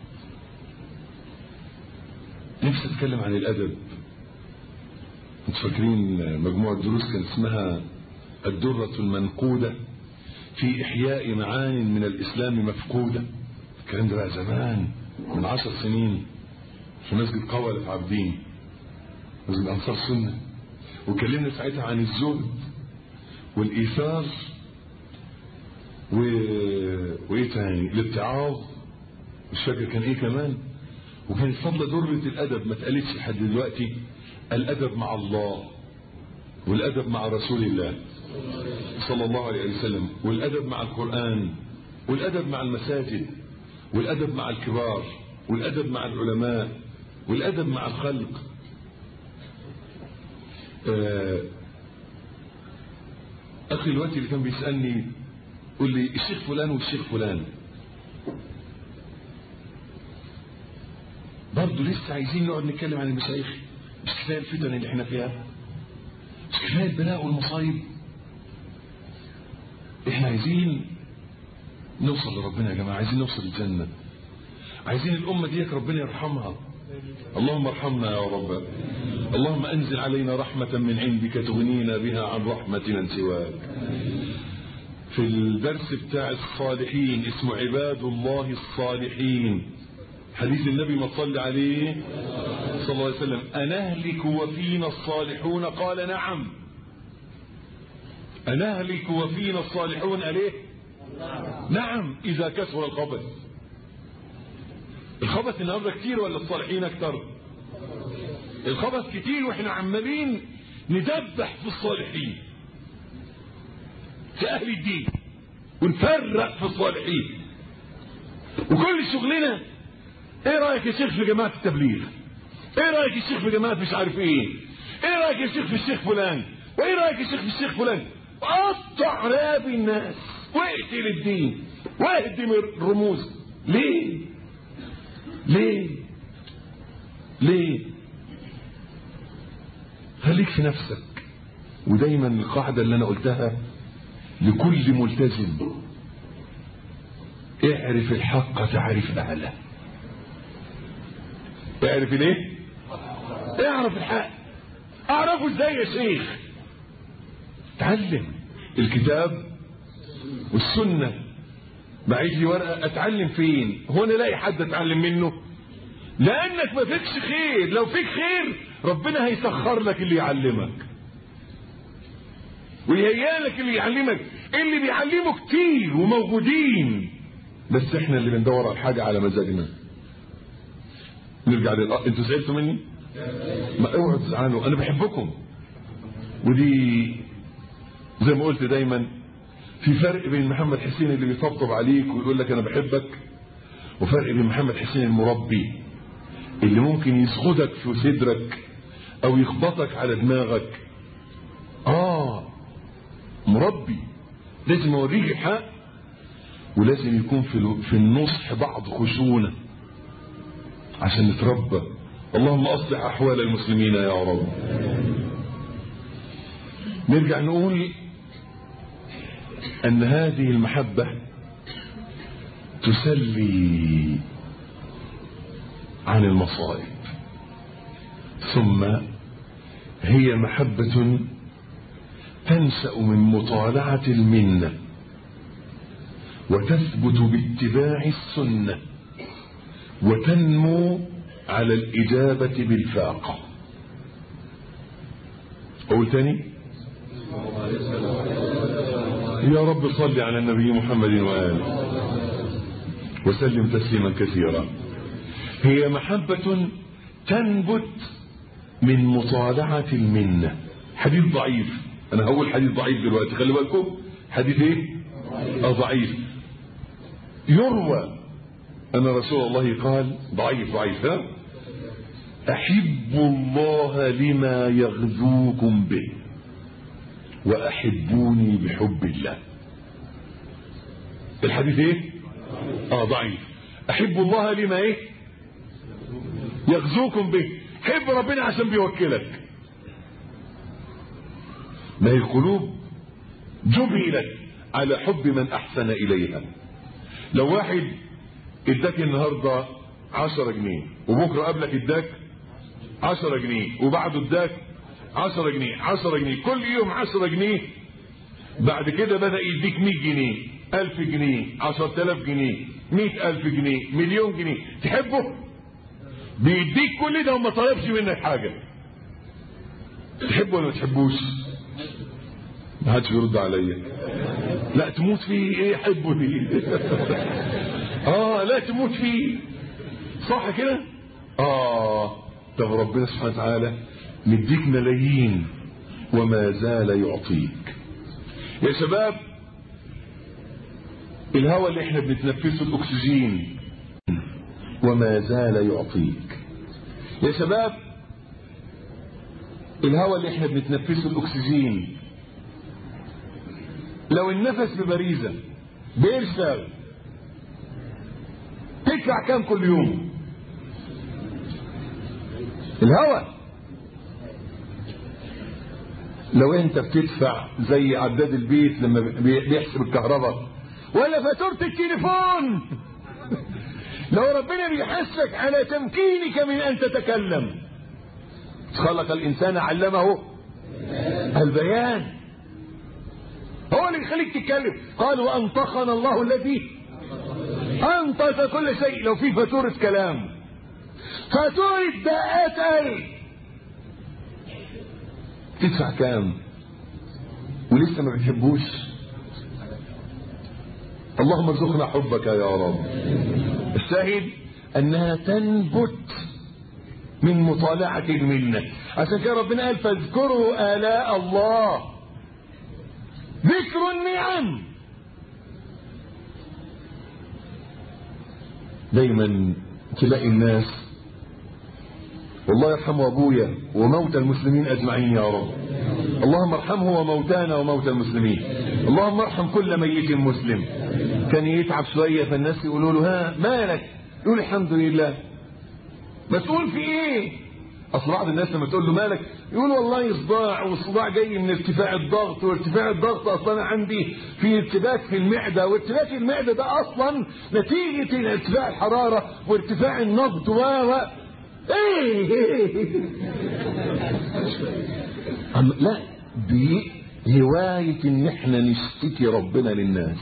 نفسي اتكلم عن الادب انتوا فاكرين مجموعة دروس كان اسمها الدرة المنقودة في احياء معان من الاسلام مفقودة الكلام ده بقى زمان من عشر سنين في مسجد قولة عابدين مسجد انصار سنة وكلمنا ساعتها عن الزهد والايثار و... وايه تاني الاتعاظ مش فاكر كان ايه كمان وكانت فضل درة الأدب ما اتقالتش لحد دلوقتي الأدب مع الله والأدب مع رسول الله صلى الله عليه وسلم والأدب مع القرآن والأدب مع المساجد والأدب مع الكبار والأدب مع العلماء والأدب مع الخلق آه، أخي الوقت اللي كان بيسألني قول لي الشيخ فلان والشيخ فلان برضه لسه عايزين نقعد نتكلم عن المشايخ مش كفايه الفتن اللي احنا فيها مش كفايه البلاء والمصايب احنا عايزين نوصل لربنا يا جماعه عايزين نوصل الجنه عايزين الامه ديك ربنا يرحمها اللهم ارحمنا يا رب اللهم انزل علينا رحمه من عندك تغنينا بها عن رحمه من سواك في الدرس بتاع الصالحين اسمه عباد الله الصالحين حديث النبي ما صلى عليه صلى الله عليه وسلم أنهلك وفينا الصالحون قال نعم أنهلك وفينا الصالحون عليه نعم إذا كثر الخبث الخبث النهارده كتير ولا الصالحين أكتر الخبث كتير واحنا عمالين ندبح في الصالحين في أهل الدين ونفرق في الصالحين وكل شغلنا ايه رايك يا شيخ في جماعه التبليغ ايه رايك يا شيخ في جماعه مش عارف ايه ايه رايك يا شيخ في الشيخ فلان وايه رايك يا شيخ في الشيخ فلان قطع راب الناس واقتل الدين واهدم الرموز ليه ليه ليه خليك في نفسك ودايما القاعده اللي انا قلتها لكل ملتزم اعرف الحق تعرف اهله اعرف ليه اعرف الحق اعرفه ازاي يا شيخ تعلم الكتاب والسنة بعيد لي ورقة اتعلم فين هو انا الاقي حد اتعلم منه لانك ما فيكش خير لو فيك خير ربنا هيسخر لك اللي يعلمك ويهيئ لك اللي يعلمك اللي بيعلموا كتير وموجودين بس احنا اللي بندور على حاجة على مزاجنا نرجع للأ... انتوا زعلتوا مني ما اوعوا تزعلوا انا بحبكم ودي زي ما قلت دايما في فرق بين محمد حسين اللي بيطبطب عليك ويقول لك انا بحبك وفرق بين محمد حسين المربي اللي ممكن يسخدك في صدرك او يخبطك على دماغك اه مربي لازم اوريك الحق ولازم يكون في في النصح بعض خشونه عشان نتربى اللهم اصلح احوال المسلمين يا رب نرجع نقول ان هذه المحبه تسلي عن المصائب ثم هي محبه تنسا من مطالعه المنه وتثبت باتباع السنه وتنمو على الإجابة بالفاقة أقول تاني يا رب صل على النبي محمد وآله وسلم تسليما كثيرا هي محبة تنبت من مطالعة المنة حديث ضعيف أنا هقول حديث ضعيف دلوقتي خلي بالكم حديث إيه؟ آه ضعيف يروى أن رسول الله قال ضعيف ضعيف ها أحب الله لما يغذوكم به وأحبوني بحب الله الحديث ايه اه ضعيف أحب الله لما ايه يغزوكم به حب ربنا عشان بيوكلك ما هي القلوب جبلت على حب من أحسن إليها لو واحد اداك النهاردة عشرة جنيه وبكرة قبلك اداك عشرة جنيه وبعده اداك عشرة جنيه عشرة جنيه كل يوم عشرة جنيه بعد كده بدأ يديك مية جنيه ألف جنيه عشرة آلاف جنيه مية ألف جنيه مليون جنيه تحبه بيديك كل ده وما طلبش منك حاجة تحبه ولا ما تحبوش ما حدش بيرد عليا لا تموت فيه ايه يحبه دي اه لا تموت فيه صح كده اه طب ربنا سبحانه وتعالى مديك ملايين وما زال يعطيك يا شباب الهواء اللي احنا بنتنفسه الاكسجين وما زال يعطيك يا شباب الهواء اللي احنا بنتنفسه الاكسجين لو النفس ببريزه بيرسل تدفع كام كل يوم الهواء لو انت بتدفع زي عداد البيت لما بيحسب الكهرباء ولا فاتورة التليفون لو ربنا بيحسك على تمكينك من ان تتكلم خلق الانسان علمه البيان هو اللي يخليك تتكلم قال وانطقنا الله الذي انطق كل شيء لو في فاتورة كلام فاتورة دقات قلب تدفع كام ولسه ما بتحبوش اللهم ارزقنا حبك يا رب الشاهد انها تنبت من مطالعة المنة عشان كده ربنا قال فاذكروا آلاء الله ذكر النعم دايما تلاقي الناس والله يرحم ابويا وموتى المسلمين اجمعين يا رب اللهم ارحمه وموتانا وموتى المسلمين اللهم ارحم كل ميت مسلم كان يتعب شويه فالناس يقولوا له ها مالك يقول الحمد لله مسؤول في ايه اصل بعض الناس لما تقول له مالك يقول والله صداع والصداع جاي من ارتفاع الضغط وارتفاع الضغط اصلا عندي في ارتباك في المعده وارتباك المعده ده اصلا نتيجه ارتفاع الحراره وارتفاع النبض و ايه لا دي هوايه ان احنا نشتكي ربنا للناس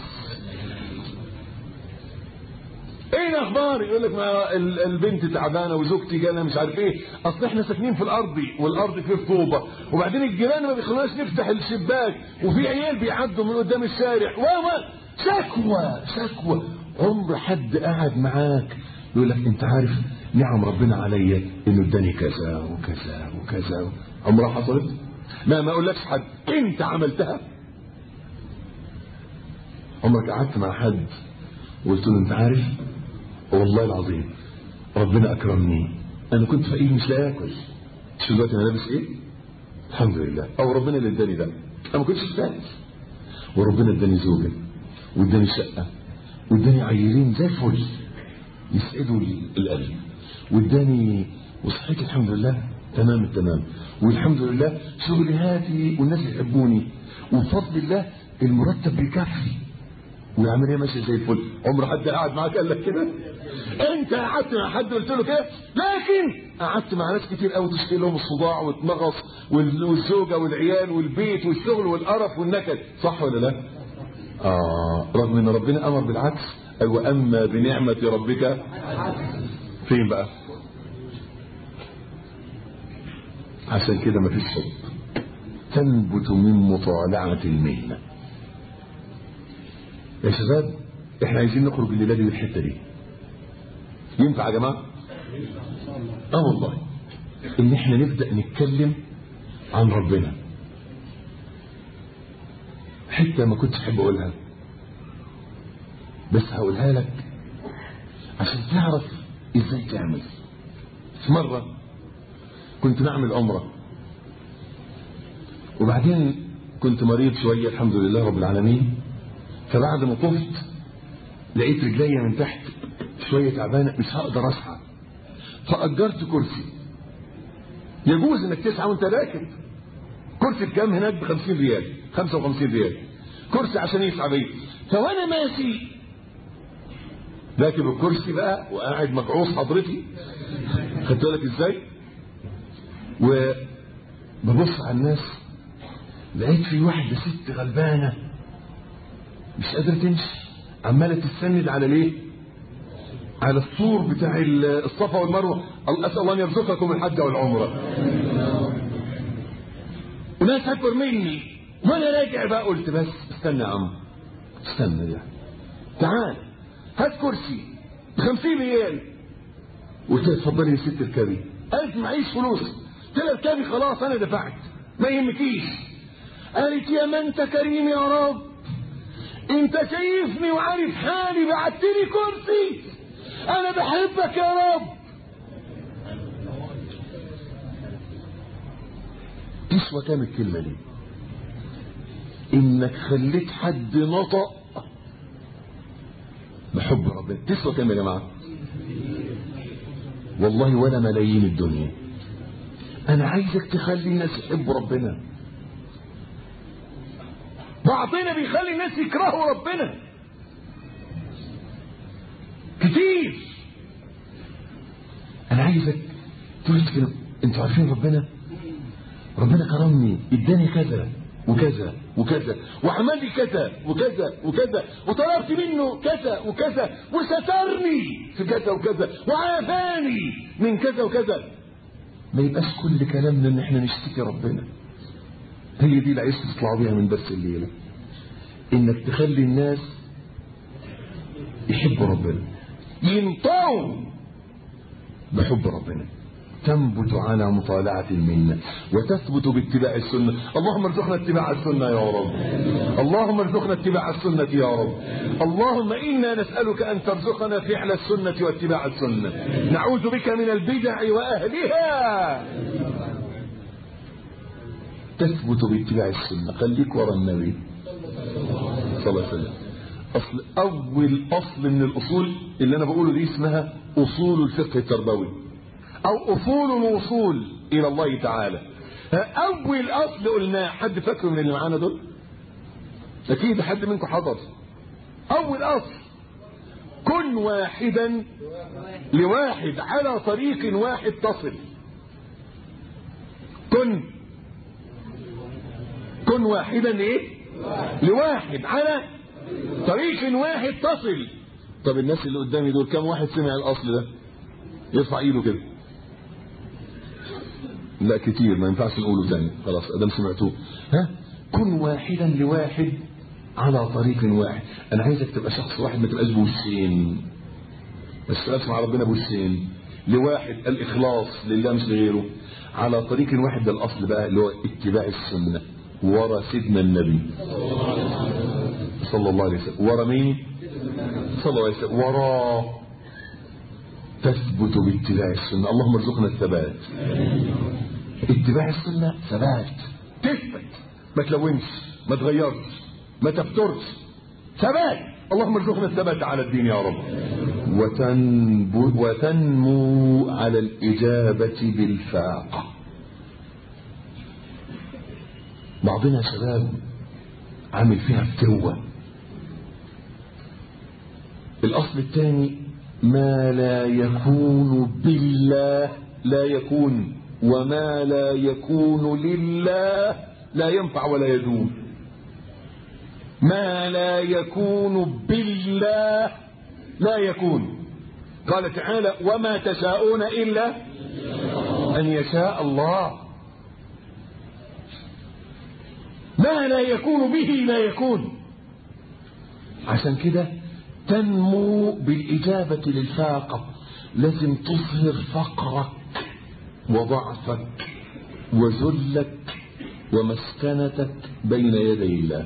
ايه الاخبار يقول لك ما البنت تعبانه وزوجتي جانا مش عارف ايه اصل احنا ساكنين في الارض والارض فيه طوبه وبعدين الجيران ما بيخلوناش نفتح الشباك وفي عيال بيعدوا من قدام الشارع وما شكوى شكوى عمر حد قعد معاك يقول لك انت عارف نعم ربنا عليا انه اداني كذا وكذا وكذا عمرها حصلت ما ما اقولكش حد انت عملتها عمرك قعدت مع حد وقلت له انت عارف والله العظيم ربنا اكرمني انا كنت فقير مش لاقي اكل شوف دلوقتي انا لابس ايه الحمد لله او ربنا اللي اداني ده انا ما كنتش فاهم وربنا اداني زوجه واداني شقه واداني عيلين زي الفل يسعدوا القلب واداني وصحتي الحمد لله تمام التمام والحمد لله شغلي هادي والناس يحبوني وبفضل الله المرتب بيكفي والعمليه ماشيه زي الفل عمر حد قاعد معاك قال لك كده انت قعدت مع حد قلت له كده لكن قعدت مع ناس كتير قوي تشكي لهم الصداع والمغص والزوجه والعيال والبيت والشغل والقرف والنكد صح ولا لا اه رغم ان ربنا امر بالعكس ايوه اما بنعمه ربك فين بقى عشان كده مفيش حب تنبت من مطالعه المهنه يا شباب احنا عايزين نخرج الليله دي من الحته دي ينفع يا جماعه اه والله ان احنا نبدا نتكلم عن ربنا حته ما كنتش احب اقولها بس هقولها لك عشان تعرف ازاي تعمل في مره كنت بعمل عمره وبعدين كنت مريض شويه الحمد لله رب العالمين فبعد ما طفت لقيت رجليا من تحت شويه تعبانه مش هقدر اسعى فاجرت كرسي يجوز انك تسعى وانت راكب كرسي بكام هناك ب 50 ريال 55 ريال كرسي عشان يسعى بيه فوانا ماشي راكب الكرسي بقى وقاعد مجعوص حضرتي خدت بالك ازاي وببص على الناس لقيت في واحده ست غلبانه مش قادره تمشي عماله تستند على ليه على السور بتاع الصفا والمروه اسال الله ان يرزقكم الحج والعمره وناس اكبر مني وانا راجع بقى قلت بس استنى يا عم استنى يا تعال هات كرسي ب 50 ريال قلت لها اتفضلي يا ست اركبي قالت معيش فلوس قلت لها اركبي خلاص انا دفعت ما يهمكيش قالت يا ما انت كريم يا رب انت شايفني وعارف حالي بعت لي كرسي انا بحبك يا رب تسوى كام الكلمة دي انك خليت حد نطق بحب ربنا تسوى كام يا جماعة والله ولا ملايين الدنيا انا عايزك تخلي الناس يحبوا ربنا بعضنا بيخلي الناس يكرهوا ربنا كتير انا عايزك تقول كده انتوا عارفين ربنا ربنا كرمني اداني كذا وكذا وكذا وعمل لي كذا وكذا وكذا وطلبت منه كذا وكذا وسترني في كذا وكذا وعافاني من كذا وكذا ما يبقاش كل كلامنا ان احنا نشتكي ربنا هي دي اللي عايز تطلع بيها من درس الليله انك تخلي الناس يحبوا ربنا ينطوا بحب ربنا تنبت على مطالعة المنة وتثبت باتباع السنة اللهم ارزقنا اتباع السنة يا رب اللهم ارزقنا اتباع السنة يا رب اللهم إنا نسألك أن ترزقنا فعل السنة واتباع السنة نعوذ بك من البدع وأهلها تثبت باتباع السنة خليك ورا النبي صلى الله عليه وسلم أصل أول أصل من الأصول اللي أنا بقوله دي اسمها أصول الفقه التربوي أو أصول الوصول إلى الله تعالى أول أصل قلناه حد فاكره من اللي معانا دول؟ أكيد حد منكم حضر أول أصل كن واحدا لواحد على طريق واحد تصل كن كن واحدا ايه لواحد على طريق واحد تصل طب الناس اللي قدامي دول كم واحد سمع الاصل ده يرفع ايده كده لا كتير ما ينفعش نقوله تاني خلاص ادام سمعتوه ها كن واحدا لواحد على طريق واحد انا عايزك تبقى شخص واحد ما تبقاش بوشين بس تبقاش مع ربنا بوشين لواحد الإخلاص لله مش لغيره على طريق واحد ده الأصل بقى اللي هو اتباع السنة ورا سيدنا النبي صلى الله عليه وسلم ورا مين صلى الله عليه وسلم ورا تثبت باتباع السنة اللهم ارزقنا الثبات اتباع السنة ثبات تثبت ما تلونش ما تغيرش ما تفترش ثبات اللهم ارزقنا الثبات على الدين يا رب وتنبو وتنمو على الإجابة بالفاقة بعضنا يا شباب عامل فيها فتوة الأصل الثاني ما لا يكون بالله لا يكون وما لا يكون لله لا ينفع ولا يدوم ما لا يكون بالله لا يكون قال تعالى وما تشاءون إلا أن يشاء الله ما لا يكون به لا يكون عشان كده تنمو بالإجابة للفاقة لازم تظهر فقرك وضعفك وذلك ومسكنتك بين يدي الله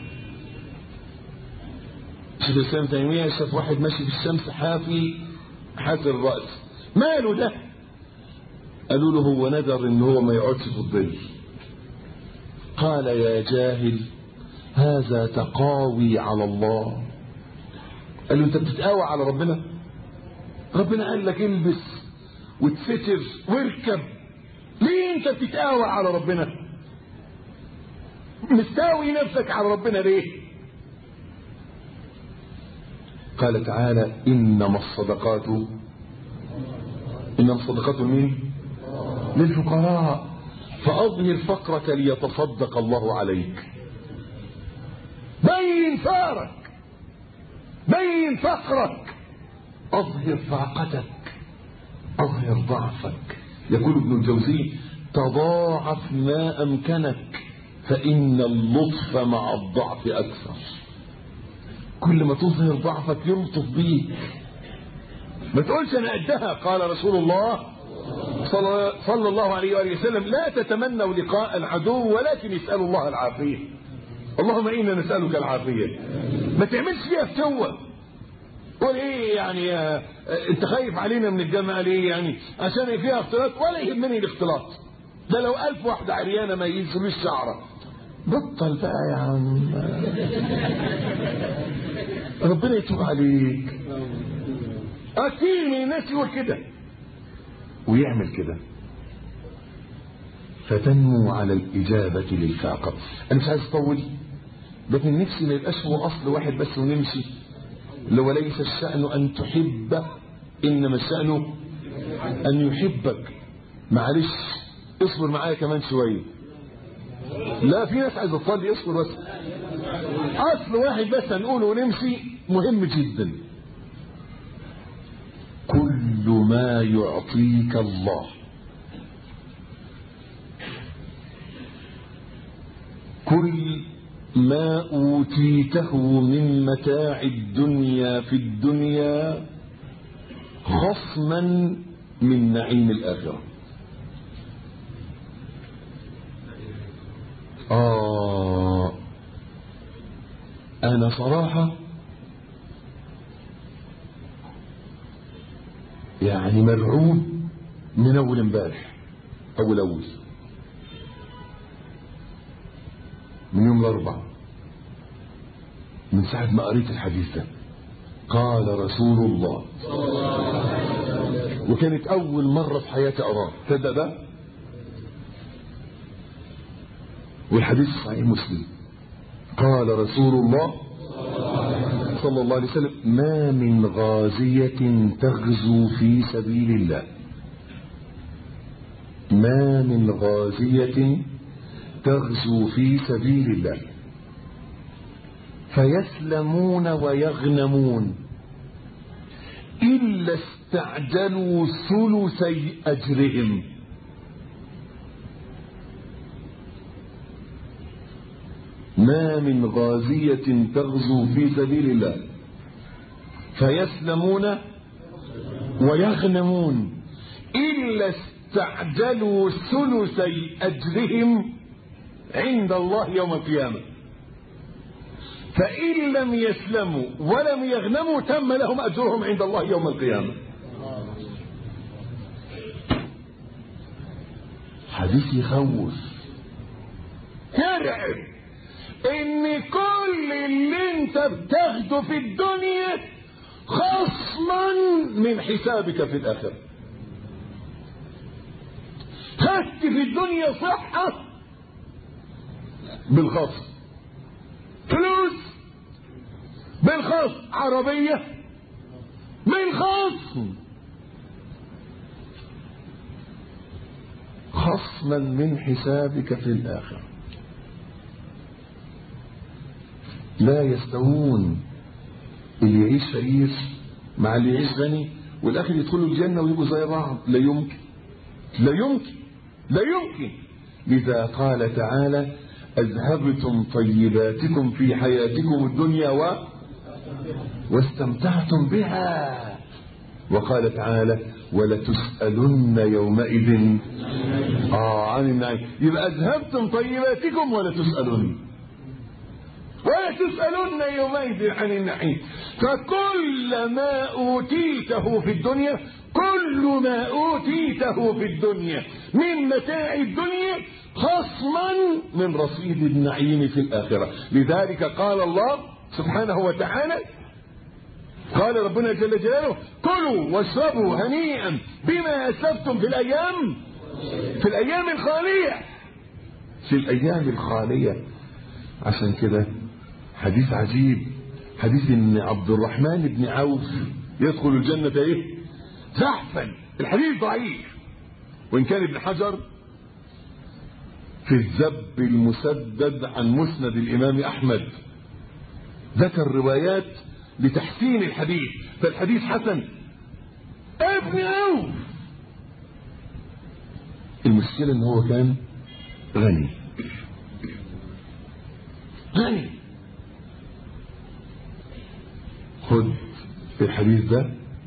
شيخ الاسلام تيميه شاف واحد ماشي في الشمس حافي حافي الراس ماله ده قالوا له هو نذر ان هو ما يقعدش في الظل قال يا جاهل هذا تقاوي على الله قال له انت بتتقاوى على ربنا ربنا قال لك البس وتفتر واركب ليه انت بتتقاوى على ربنا مستاوي نفسك على ربنا ليه قال تعالى إنما الصدقات إنما الصدقات لمين للفقراء فأظهر فقرك ليتصدق الله عليك بين فارك بين فقرك أظهر فاقتك أظهر ضعفك يقول ابن الجوزي تضاعف ما أمكنك فإن اللطف مع الضعف أكثر كل ما تظهر ضعفك يلطف بيك ما تقولش انا قدها قال رسول الله صلى, صلى الله عليه واله وسلم لا تتمنوا لقاء العدو ولكن اسالوا الله العافيه اللهم انا نسالك العافيه ما تعملش فيها فتوه قول ايه يعني آه انت خايف علينا من الجامعه ليه يعني عشان فيها اختلاط ولا يهمني الاختلاط ده لو ألف واحدة عريانة ما ينزلوش شعرة بطل بقى يا عم ربنا يتوب عليك كتير من الناس يقول كده ويعمل كده فتنمو على الإجابة للفاقة أنا مش عايز أطول لكن نفسي ما يبقاش هو أصل واحد بس ونمشي لو ليس الشأن أن تحب إنما الشأن أن يحبك معلش اصبر معايا كمان شوية لا في ناس عايزة تصلي اصبر بس أصل واحد بس هنقوله ونمشي مهم جدا كل ما يعطيك الله كل ما أوتيته من متاع الدنيا في الدنيا خصما من نعيم الآخرة آه أنا صراحة يعني مرعوب من أول امبارح أول أول من يوم الأربعاء من ساعة ما قريت الحديث ده قال رسول الله وكانت أول مرة في حياتي أراه تصدق ده والحديث صحيح مسلم قال رسول الله صلى الله عليه وسلم ما من غازية تغزو في سبيل الله ما من غازية تغزو في سبيل الله فيسلمون ويغنمون إلا استعجلوا ثلثي أجرهم ما من غازية تغزو في سبيل الله فيسلمون ويغنمون إلا استعجلوا ثلثي أجرهم عند الله يوم القيامة فإن لم يسلموا ولم يغنموا تم لهم أجرهم عند الله يوم القيامة حديث يخوف يرعب ان كل اللي انت بتاخده في الدنيا خصما من حسابك في الاخره خدت في الدنيا صحه بالخصم فلوس بالخصم عربيه بالخصم خصما من حسابك في الآخرة لا يستوون اللي يعيش فقير مع اللي يعيش غني والآخر يدخلوا الجنة ويبقوا زي بعض لا يمكن لا يمكن لا يمكن لذا قال تعالى أذهبتم طيباتكم في حياتكم الدنيا و واستمتعتم بها وقال تعالى ولتسألن يومئذ آه عن النعيم يبقى أذهبتم طيباتكم ولا تسألن ولا تسألن يومئذ عن النعيم فكل ما أوتيته في الدنيا كل ما أوتيته في الدنيا من متاع الدنيا خصما من رصيد النعيم في الآخرة لذلك قال الله سبحانه وتعالى قال ربنا جل جلاله كلوا واشربوا هنيئا بما أسلفتم في الأيام في الأيام الخالية في الأيام الخالية عشان كده حديث عجيب حديث ان عبد الرحمن بن عوف يدخل الجنة ايه زحفا الحديث ضعيف وان كان ابن حجر في الذب المسدد عن مسند الامام احمد ذكر روايات لتحسين الحديث فالحديث حسن ابن عوف المشكلة ان هو كان غني غني خد الحديث ده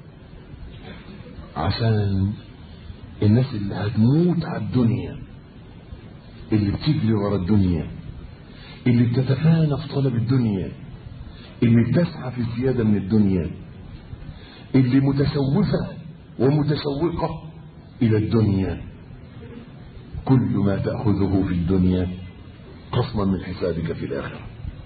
عشان الناس اللي هتموت على الدنيا اللي بتجري ورا الدنيا اللي بتتفانى في طلب الدنيا اللي بتسعى في الزيادة من الدنيا اللي متشوفة ومتشوقة إلى الدنيا كل ما تأخذه في الدنيا قسما من حسابك في الآخرة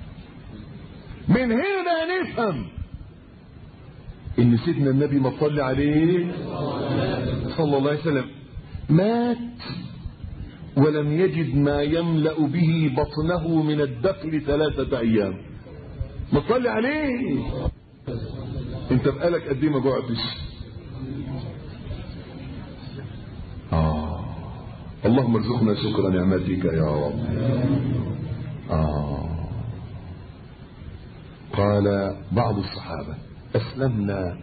من هنا نفهم ان سيدنا النبي ما صلى عليه صلى الله عليه وسلم مات ولم يجد ما يملأ به بطنه من الدخل ثلاثة أيام ما تصلي عليه انت بقالك قد ايه ما جوعتش آه. اللهم ارزقنا شكر نعمتك يا رب آه. قال بعض الصحابة أسلمنا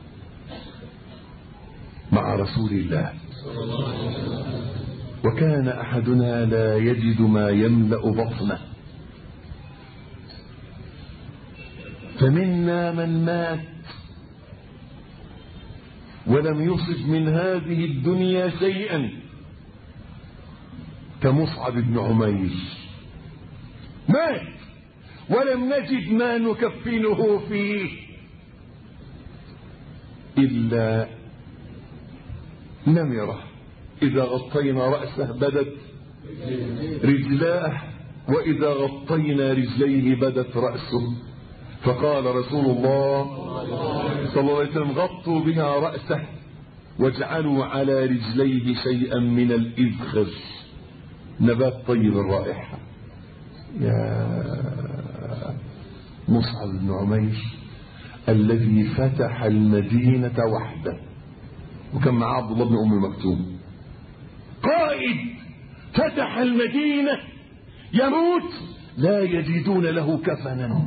مع رسول الله وكان أحدنا لا يجد ما يملأ بطنه فمنا من مات ولم يصب من هذه الدنيا شيئا كمصعب بن عمير مات ولم نجد ما نكفنه فيه إلا نمرة إذا غطينا رأسه بدت رجلاه وإذا غطينا رجليه بدت رأسه فقال رسول الله صلى الله عليه وسلم غطوا بها رأسه واجعلوا على رجليه شيئا من الإذخر نبات طيب الرائحة يا مصعب بن عمير الذي فتح المدينة وحده وكان معاه عبد الله بن أم مكتوم قائد فتح المدينة يموت لا يجدون له كفنا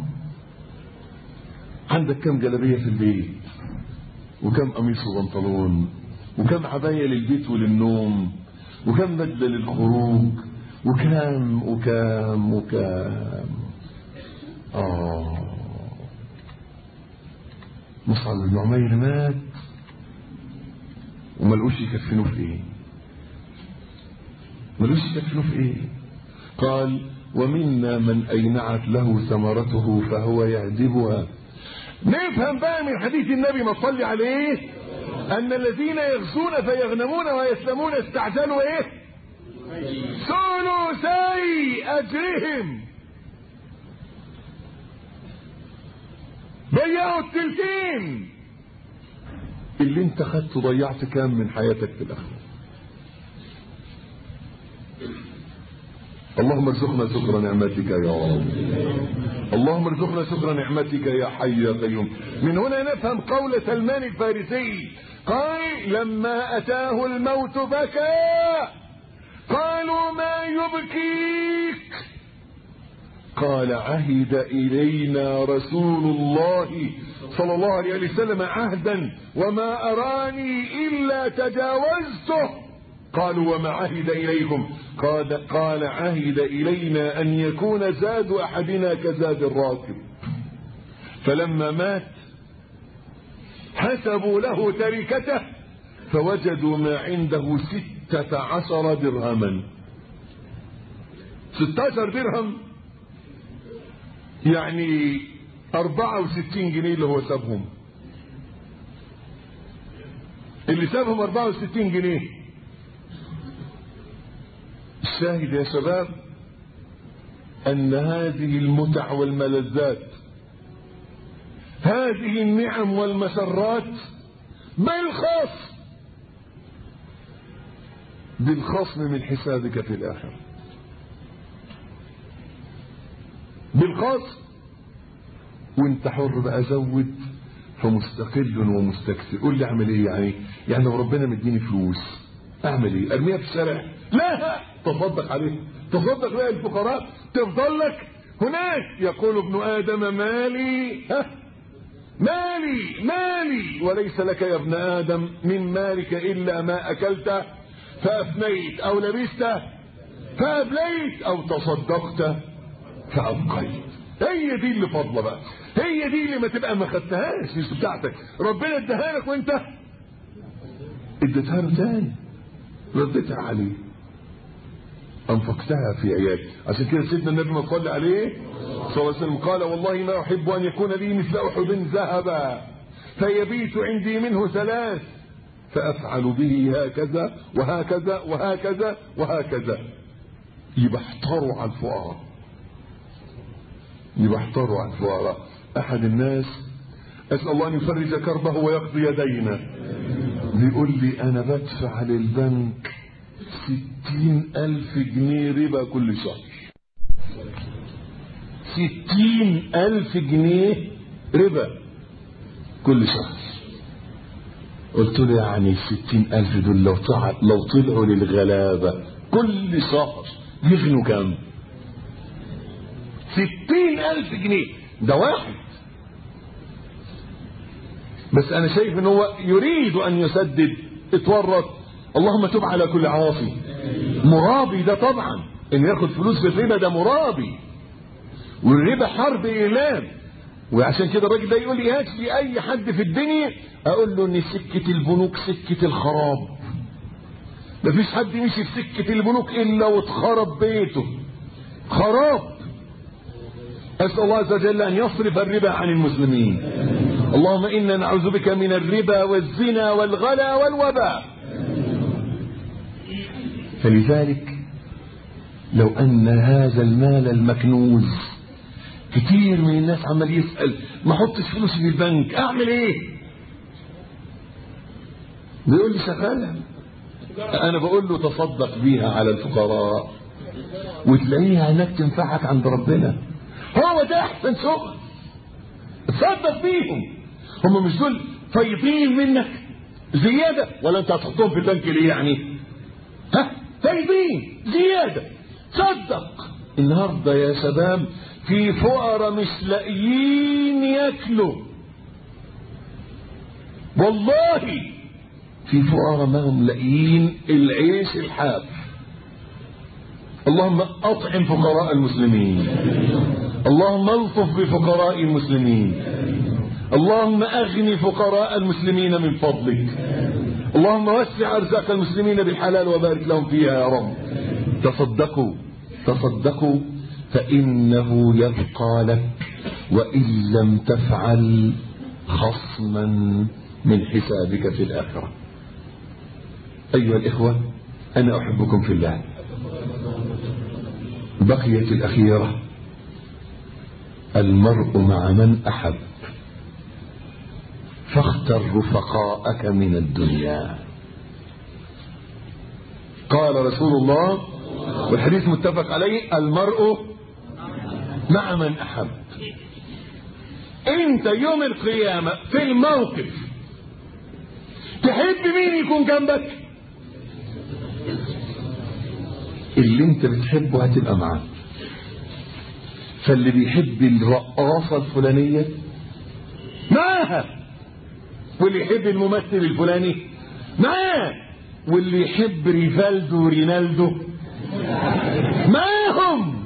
عندك كم جلبية في البيت وكم قميص وبنطلون وكم عباية للبيت وللنوم وكم بدلة للخروج وكام وكام وكام آه مصعب بن عمير مات وملقوش يكفنوه في ايه ملقوش يكفنوه في ايه قال ومنا من اينعت له ثمرته فهو يعذبها نفهم بقى من حديث النبي ما صلي عليه ان الذين يغزون فيغنمون ويسلمون استعجلوا ايه ثلثي اجرهم ضيعوا التلتين اللي انت خدته ضيعت كام من حياتك في الاخره اللهم ارزقنا شكر نعمتك يا رب اللهم ارزقنا شكر نعمتك يا حي يا قيوم من هنا نفهم قول سلمان الفارسي قال لما اتاه الموت بكى قالوا ما يبكيك قال عهد الينا رسول الله صلى الله عليه وسلم عهدا وما اراني الا تجاوزته قالوا وما عهد اليكم قال, قال عهد الينا ان يكون زاد احدنا كزاد الراكب فلما مات حسبوا له تركته فوجدوا ما عنده ستة عشر درهما ستة عشر درهم يعني أربعة وستين جنيه اللي هو سابهم اللي سابهم أربعة وستين جنيه الشاهد يا شباب أن هذه المتع والملذات هذه النعم والمسرات بالخصم بالخصم من حسابك في الآخرة بالخصم وانت حر بقى زود فمستقل ومستكثر قول لي اعمل ايه يعني يعني لو ربنا مديني فلوس اعمل ايه ارميها في الشارع لا تصدق عليه تصدق بقى الفقراء تفضل لك هناك يقول ابن ادم مالي ها مالي مالي وليس لك يا ابن ادم من مالك الا ما اكلت فافنيت او لبست فابليت او تصدقت فابقيت هي دي اللي فاضله بقى هي دي اللي ما تبقى ما خدتهاش مش بتاعتك ربنا اداها لك وانت اديتها له تاني رديتها عليه انفقتها في عيالي عشان كده سيدنا النبي ما صلى عليه صلى الله عليه وسلم قال والله ما احب ان يكون لي مثل احد ذهبا فيبيت عندي منه ثلاث فافعل به هكذا وهكذا وهكذا وهكذا يبقى احتروا على الفقراء يبقى احتروا على الفقراء احد الناس اسال الله ان يفرج كربه ويقضي دينه بيقول لي انا بدفع للبنك ستين الف جنيه ربا كل شهر ستين الف جنيه ربا كل شهر قلت له يعني الستين الف دول لو طلع لو طلعوا للغلابة كل شهر يغنوا كام ستين الف جنيه ده واحد بس انا شايف ان هو يريد ان يسدد اتورط اللهم تب على كل عاصي مرابي ده طبعا ان ياخد فلوس بالربا ده مرابي والربا حرب اعلام وعشان كده الراجل ده يقول لي هات لي اي حد في الدنيا اقول له ان سكه البنوك سكه الخراب مفيش حد مشي في سكه البنوك الا واتخرب بيته خراب اسال الله عز وجل ان يصرف الربا عن المسلمين اللهم انا نعوذ بك من الربا والزنا والغلا والوباء فلذلك لو ان هذا المال المكنوز كتير من الناس عمال يسأل ما احطش فلوسي في البنك اعمل ايه بيقول لي شغالة انا بقول له تصدق بيها على الفقراء وتلاقيها هناك تنفعك عند ربنا هو ده احسن شغل تصدق بيهم هم مش دول فايضين منك زيادة ولا انت هتحطهم في البنك ليه يعني ها فايضين زيادة صدق النهاردة يا شباب في فقراء مش لاقيين ياكلوا والله في فقراء ما هم لاقيين العيش الحاف اللهم اطعم فقراء المسلمين اللهم الطف بفقراء المسلمين اللهم اغني فقراء المسلمين من فضلك اللهم وسع أرزاق المسلمين بالحلال وبارك لهم فيها يا رب تصدقوا تصدقوا فإنه يبقى لك وإن لم تفعل خصما من حسابك في الآخرة أيها الإخوة أنا أحبكم في الله بقيت الأخيرة المرء مع من أحب فاختر رفقاءك من الدنيا قال رسول الله والحديث متفق عليه المرء مع من أحب انت يوم القيامة في الموقف تحب مين يكون جنبك اللي انت بتحبه هتبقى معاه فاللي بيحب الرقاصة الفلانية معاها واللي يحب الممثل الفلاني معاه واللي يحب ريفالدو ورينالدو معاهم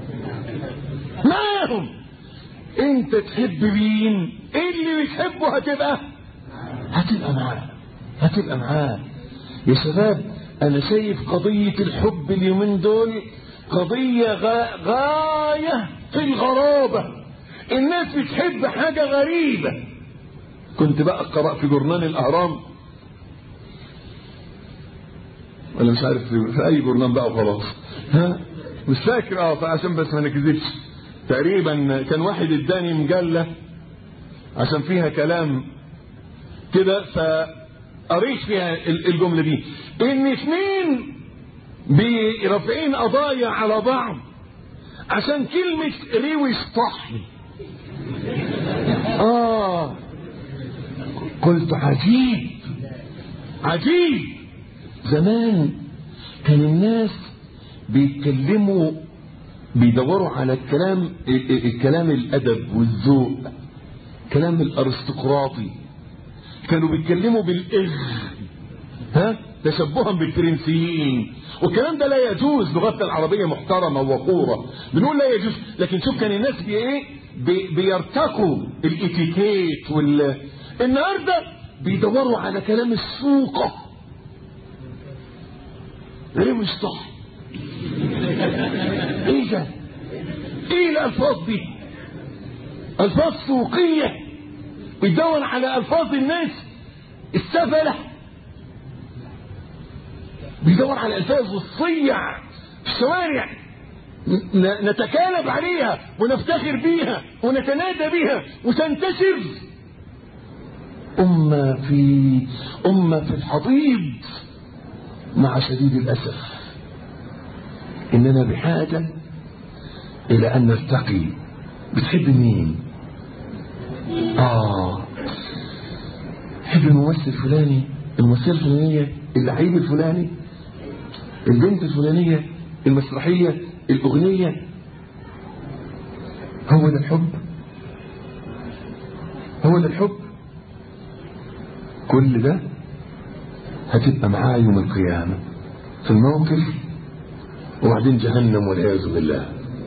معاهم انت تحب مين اللي بتحبه هتبقى هتبقى معاه هتبقى معاه يا شباب انا شايف قضية الحب اليومين دول قضية غا... غاية في الغرابة الناس بتحب حاجة غريبة كنت بقى قرأ في جورنال الأهرام ولا مش عارف في أي جورنال بقى وخلاص ها مش فاكر اه فعشان بس ما نكذبش تقريبا كان واحد اداني مجلة عشان فيها كلام كده فقريت فيها الجملة دي ان اثنين برافعين قضايا على بعض عشان كلمة ريوي طحن اه قلت عجيب عجيب زمان كان الناس بيتكلموا بيدوروا على الكلام الكلام الادب والذوق كلام الارستقراطي كانوا بيتكلموا بالاذ ها تشبها بالفرنسيين والكلام ده لا يجوز لغتنا العربيه محترمه ووقوره بنقول لا يجوز لكن شوف كان الناس بي ايه بي بيرتقوا الاتيكيت وال النهارده بيدوروا على كلام السوقه ايه مش صح ايه ده ايه الالفاظ دي الفاظ سوقيه بيدور على الفاظ الناس السفله بيدور على الفاظ الصيع في الشوارع نتكالب عليها ونفتخر بيها ونتنادى بيها وتنتشر أمة في أمة في الحضيض مع شديد الأسف إننا بحاجة إلى أن نرتقي بتحب مين؟ آه تحب الممثل الفلاني الممثلة الفلانية اللعيب الفلاني البنت الفلانية المسرحية الأغنية هو ده الحب هو ده الحب كل ده هتبقى معاه يوم القيامة في الموقف وبعدين جهنم والعياذ بالله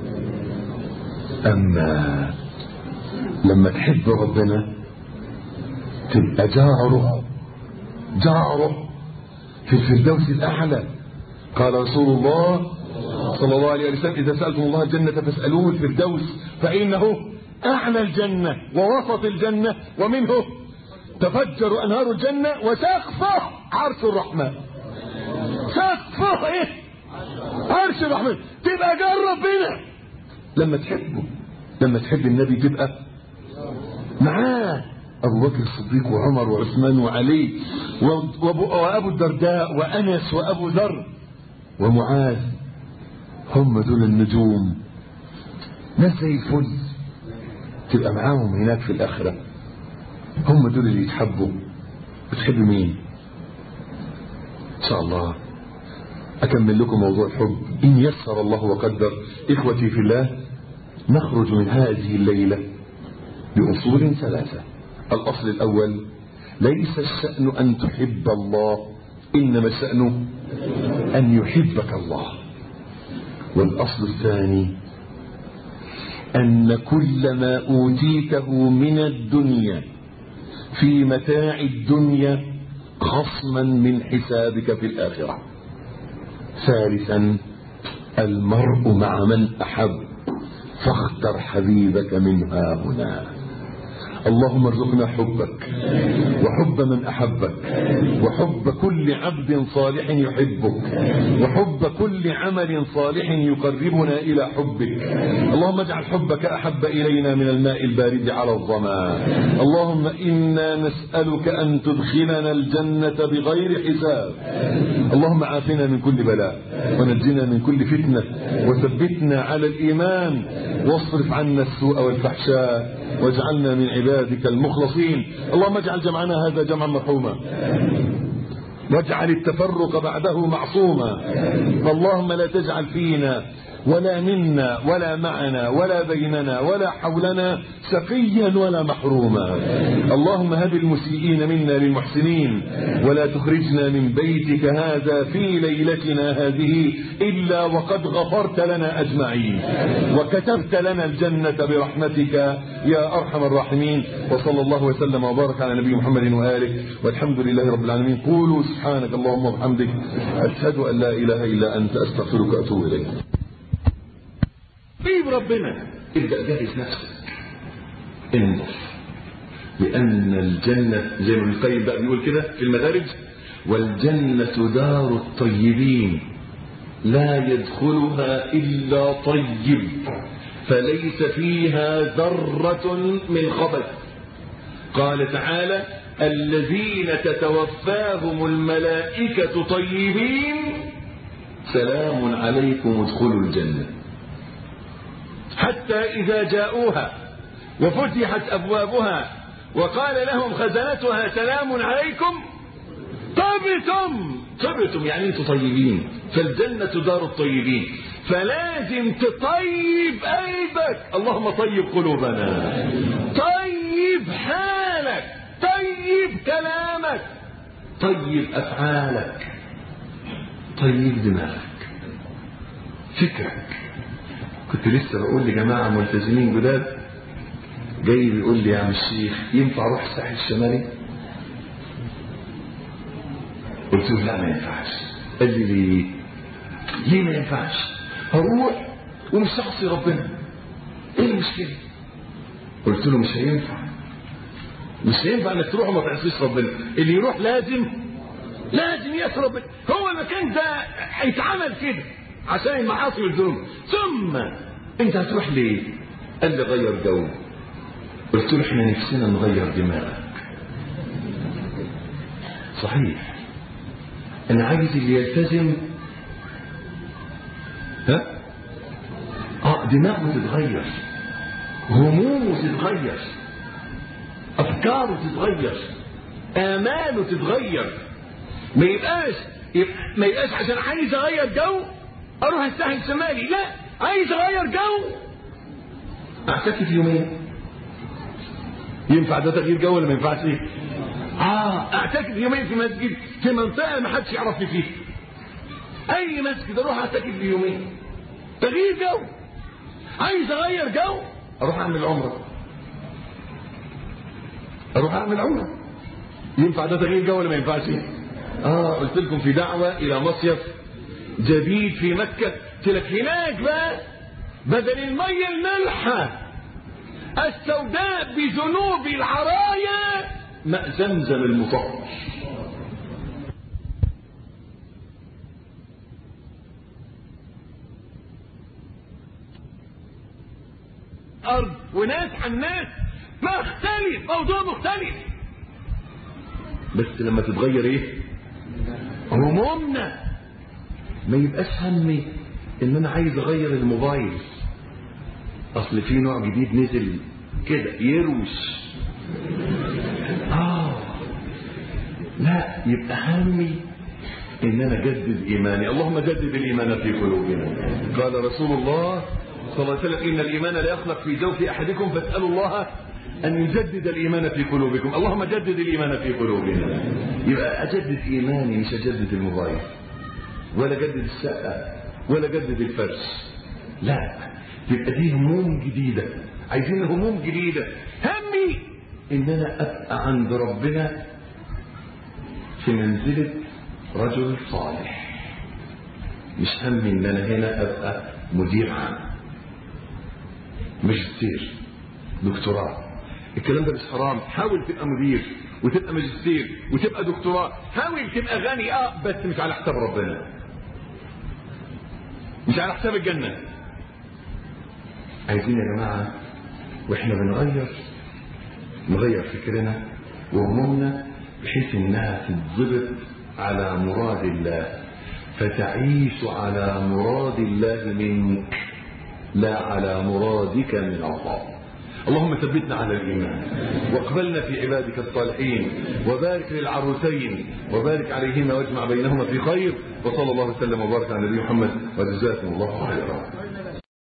أما لما تحب ربنا تبقى جاره جاره في الفردوس الأعلى قال رسول الله صلى الله عليه وسلم إذا سألتم الله الجنة فاسألوه الفردوس فإنه أعلى الجنة ووسط الجنة ومنه تفجر أنهار الجنة وسقفه عرش الرحمن سقفه إيه عرش الرحمن تبقى جار ربنا لما تحبه لما تحب النبي تبقى معاه أبو بكر الصديق وعمر وعثمان وعلي وأبو الدرداء وأنس وأبو ذر ومعاذ هم دول النجوم ناس زي الفل تبقى معاهم هناك في الآخرة هم دول اللي يتحبوا بتحب مين إن شاء الله أكمل لكم موضوع الحب إن يسر الله وقدر إخوتي في الله نخرج من هذه الليلة بأصول ثلاثة الأصل الأول ليس الشأن أن تحب الله إنما الشأن أن يحبك الله والأصل الثاني أن كل ما أوتيته من الدنيا في متاع الدنيا خصما من حسابك في الآخرة ثالثا المرء مع من أحب فاختر حبيبك من ها هنا اللهم ارزقنا حبك وحب من احبك وحب كل عبد صالح يحبك وحب كل عمل صالح يقربنا الى حبك اللهم اجعل حبك احب الينا من الماء البارد على الظما اللهم انا نسالك ان تدخلنا الجنه بغير حساب اللهم عافنا من كل بلاء ونجنا من كل فتنه وثبتنا على الايمان واصرف عنا السوء والفحشاء واجعلنا من عبادك المخلصين اللهم اجعل جمعنا هذا جمعا مرحوما واجعل التفرق بعده معصوما اللهم لا تجعل فينا ولا منا ولا معنا ولا بيننا ولا حولنا سقيا ولا محروما اللهم هب المسيئين منا للمحسنين ولا تخرجنا من بيتك هذا في ليلتنا هذه إلا وقد غفرت لنا أجمعين وكتبت لنا الجنة برحمتك يا أرحم الراحمين وصلى الله وسلم وبارك على نبي محمد وآله والحمد لله رب العالمين قولوا سبحانك اللهم وبحمدك أشهد أن لا إله إلا أنت أستغفرك وأتوب إليك طيب ربنا ابدأ جهز نفسك انظر لأن الجنة زي ما ابن القيم بقى بيقول كده في المدارج والجنة دار الطيبين لا يدخلها إلا طيب فليس فيها ذرة من خبث قال تعالى الذين تتوفاهم الملائكة طيبين سلام عليكم ادخلوا الجنة حتى إذا جاءوها وفتحت أبوابها وقال لهم خزنتها سلام عليكم طبتم طبتم يعني انتم طيبين فالجنة دار الطيبين فلازم تطيب قلبك اللهم طيب قلوبنا طيب حالك طيب كلامك طيب أفعالك طيب دماغك فكرك كنت لسه بقول لجماعة ملتزمين جداد جاي بيقول لي يا عم الشيخ ينفع اروح الساحل الشمالي؟ قلت له لا ما ينفعش قال لي ليه؟ ليه ما ينفعش؟ هروح ومش هعصي ربنا ايه المشكلة؟ قلت له مش هينفع مش هينفع انك تروح وما تعصيش ربنا اللي يروح لازم لازم يعصي ربنا هو المكان ده هيتعمل كده عشان المعاصي والذنوب ثم انت هتروح ليه؟ قال لي غير جو قلت له احنا نفسنا نغير دماغك صحيح انا عايز اللي يلتزم ها اه دماغه تتغير همومه تتغير افكاره تتغير اماله تتغير ما يبقاش يبقى ما يبقاش عشان عايز اغير جو اروح الساحل الشمالي لا عايز اغير جو اعتكف يومين ينفع ده تغيير جو ولا ما ينفعش ايه اه اعتكف يومين في مسجد في منطقه ما حدش يعرفني فيها اي مسجد اروح اعتكف يومين تغيير جو عايز اغير جو اروح اعمل عمره اروح اعمل عمره ينفع ده تغيير جو ولا ما ينفعش ايه اه قلت لكم في دعوه الى مصيف جديد في مكه قلت لك هناك بقى بدل الميه المالحه السوداء بذنوب العرايا ماء زمزم المطهر أرض وناس عن ناس مختلف موضوع مختلف بس لما تتغير ايه همومنا ما يبقاش همي ان انا عايز اغير الموبايل اصل في نوع جديد نزل كده يروش اه لا يبقى همي ان انا اجدد ايماني اللهم جدد الايمان في قلوبنا قال رسول الله صلى الله عليه وسلم ان الايمان لا يخلق في جوف احدكم فاسالوا الله ان يجدد الايمان في قلوبكم اللهم جدد الايمان في قلوبنا يبقى اجدد ايماني مش اجدد الموبايل ولا اجدد الشقه ولا اجدد الفرش لا تبقى دي هموم جديده عايزين هموم جديده همي ان انا ابقى عند ربنا في منزلة رجل صالح مش همي ان انا هنا ابقى مدير عام ماجستير دكتوراه الكلام ده مش حرام حاول تبقى مدير وتبقى ماجستير وتبقى دكتوراه حاول تبقى غني اه بس مش على حساب ربنا مش على حساب الجنة عايزين يا جماعة واحنا بنغير نغير فكرنا وهمومنا بحيث انها تتضبط على مراد الله فتعيش على مراد الله منك لا على مرادك من الله اللهم ثبتنا على الإيمان واقبلنا في عبادك الصالحين وبارك للعروسين وبارك عليهما واجمع بينهما في خير وصلى الله وسلم وبارك على نبينا محمد وجزاكم الله خيرا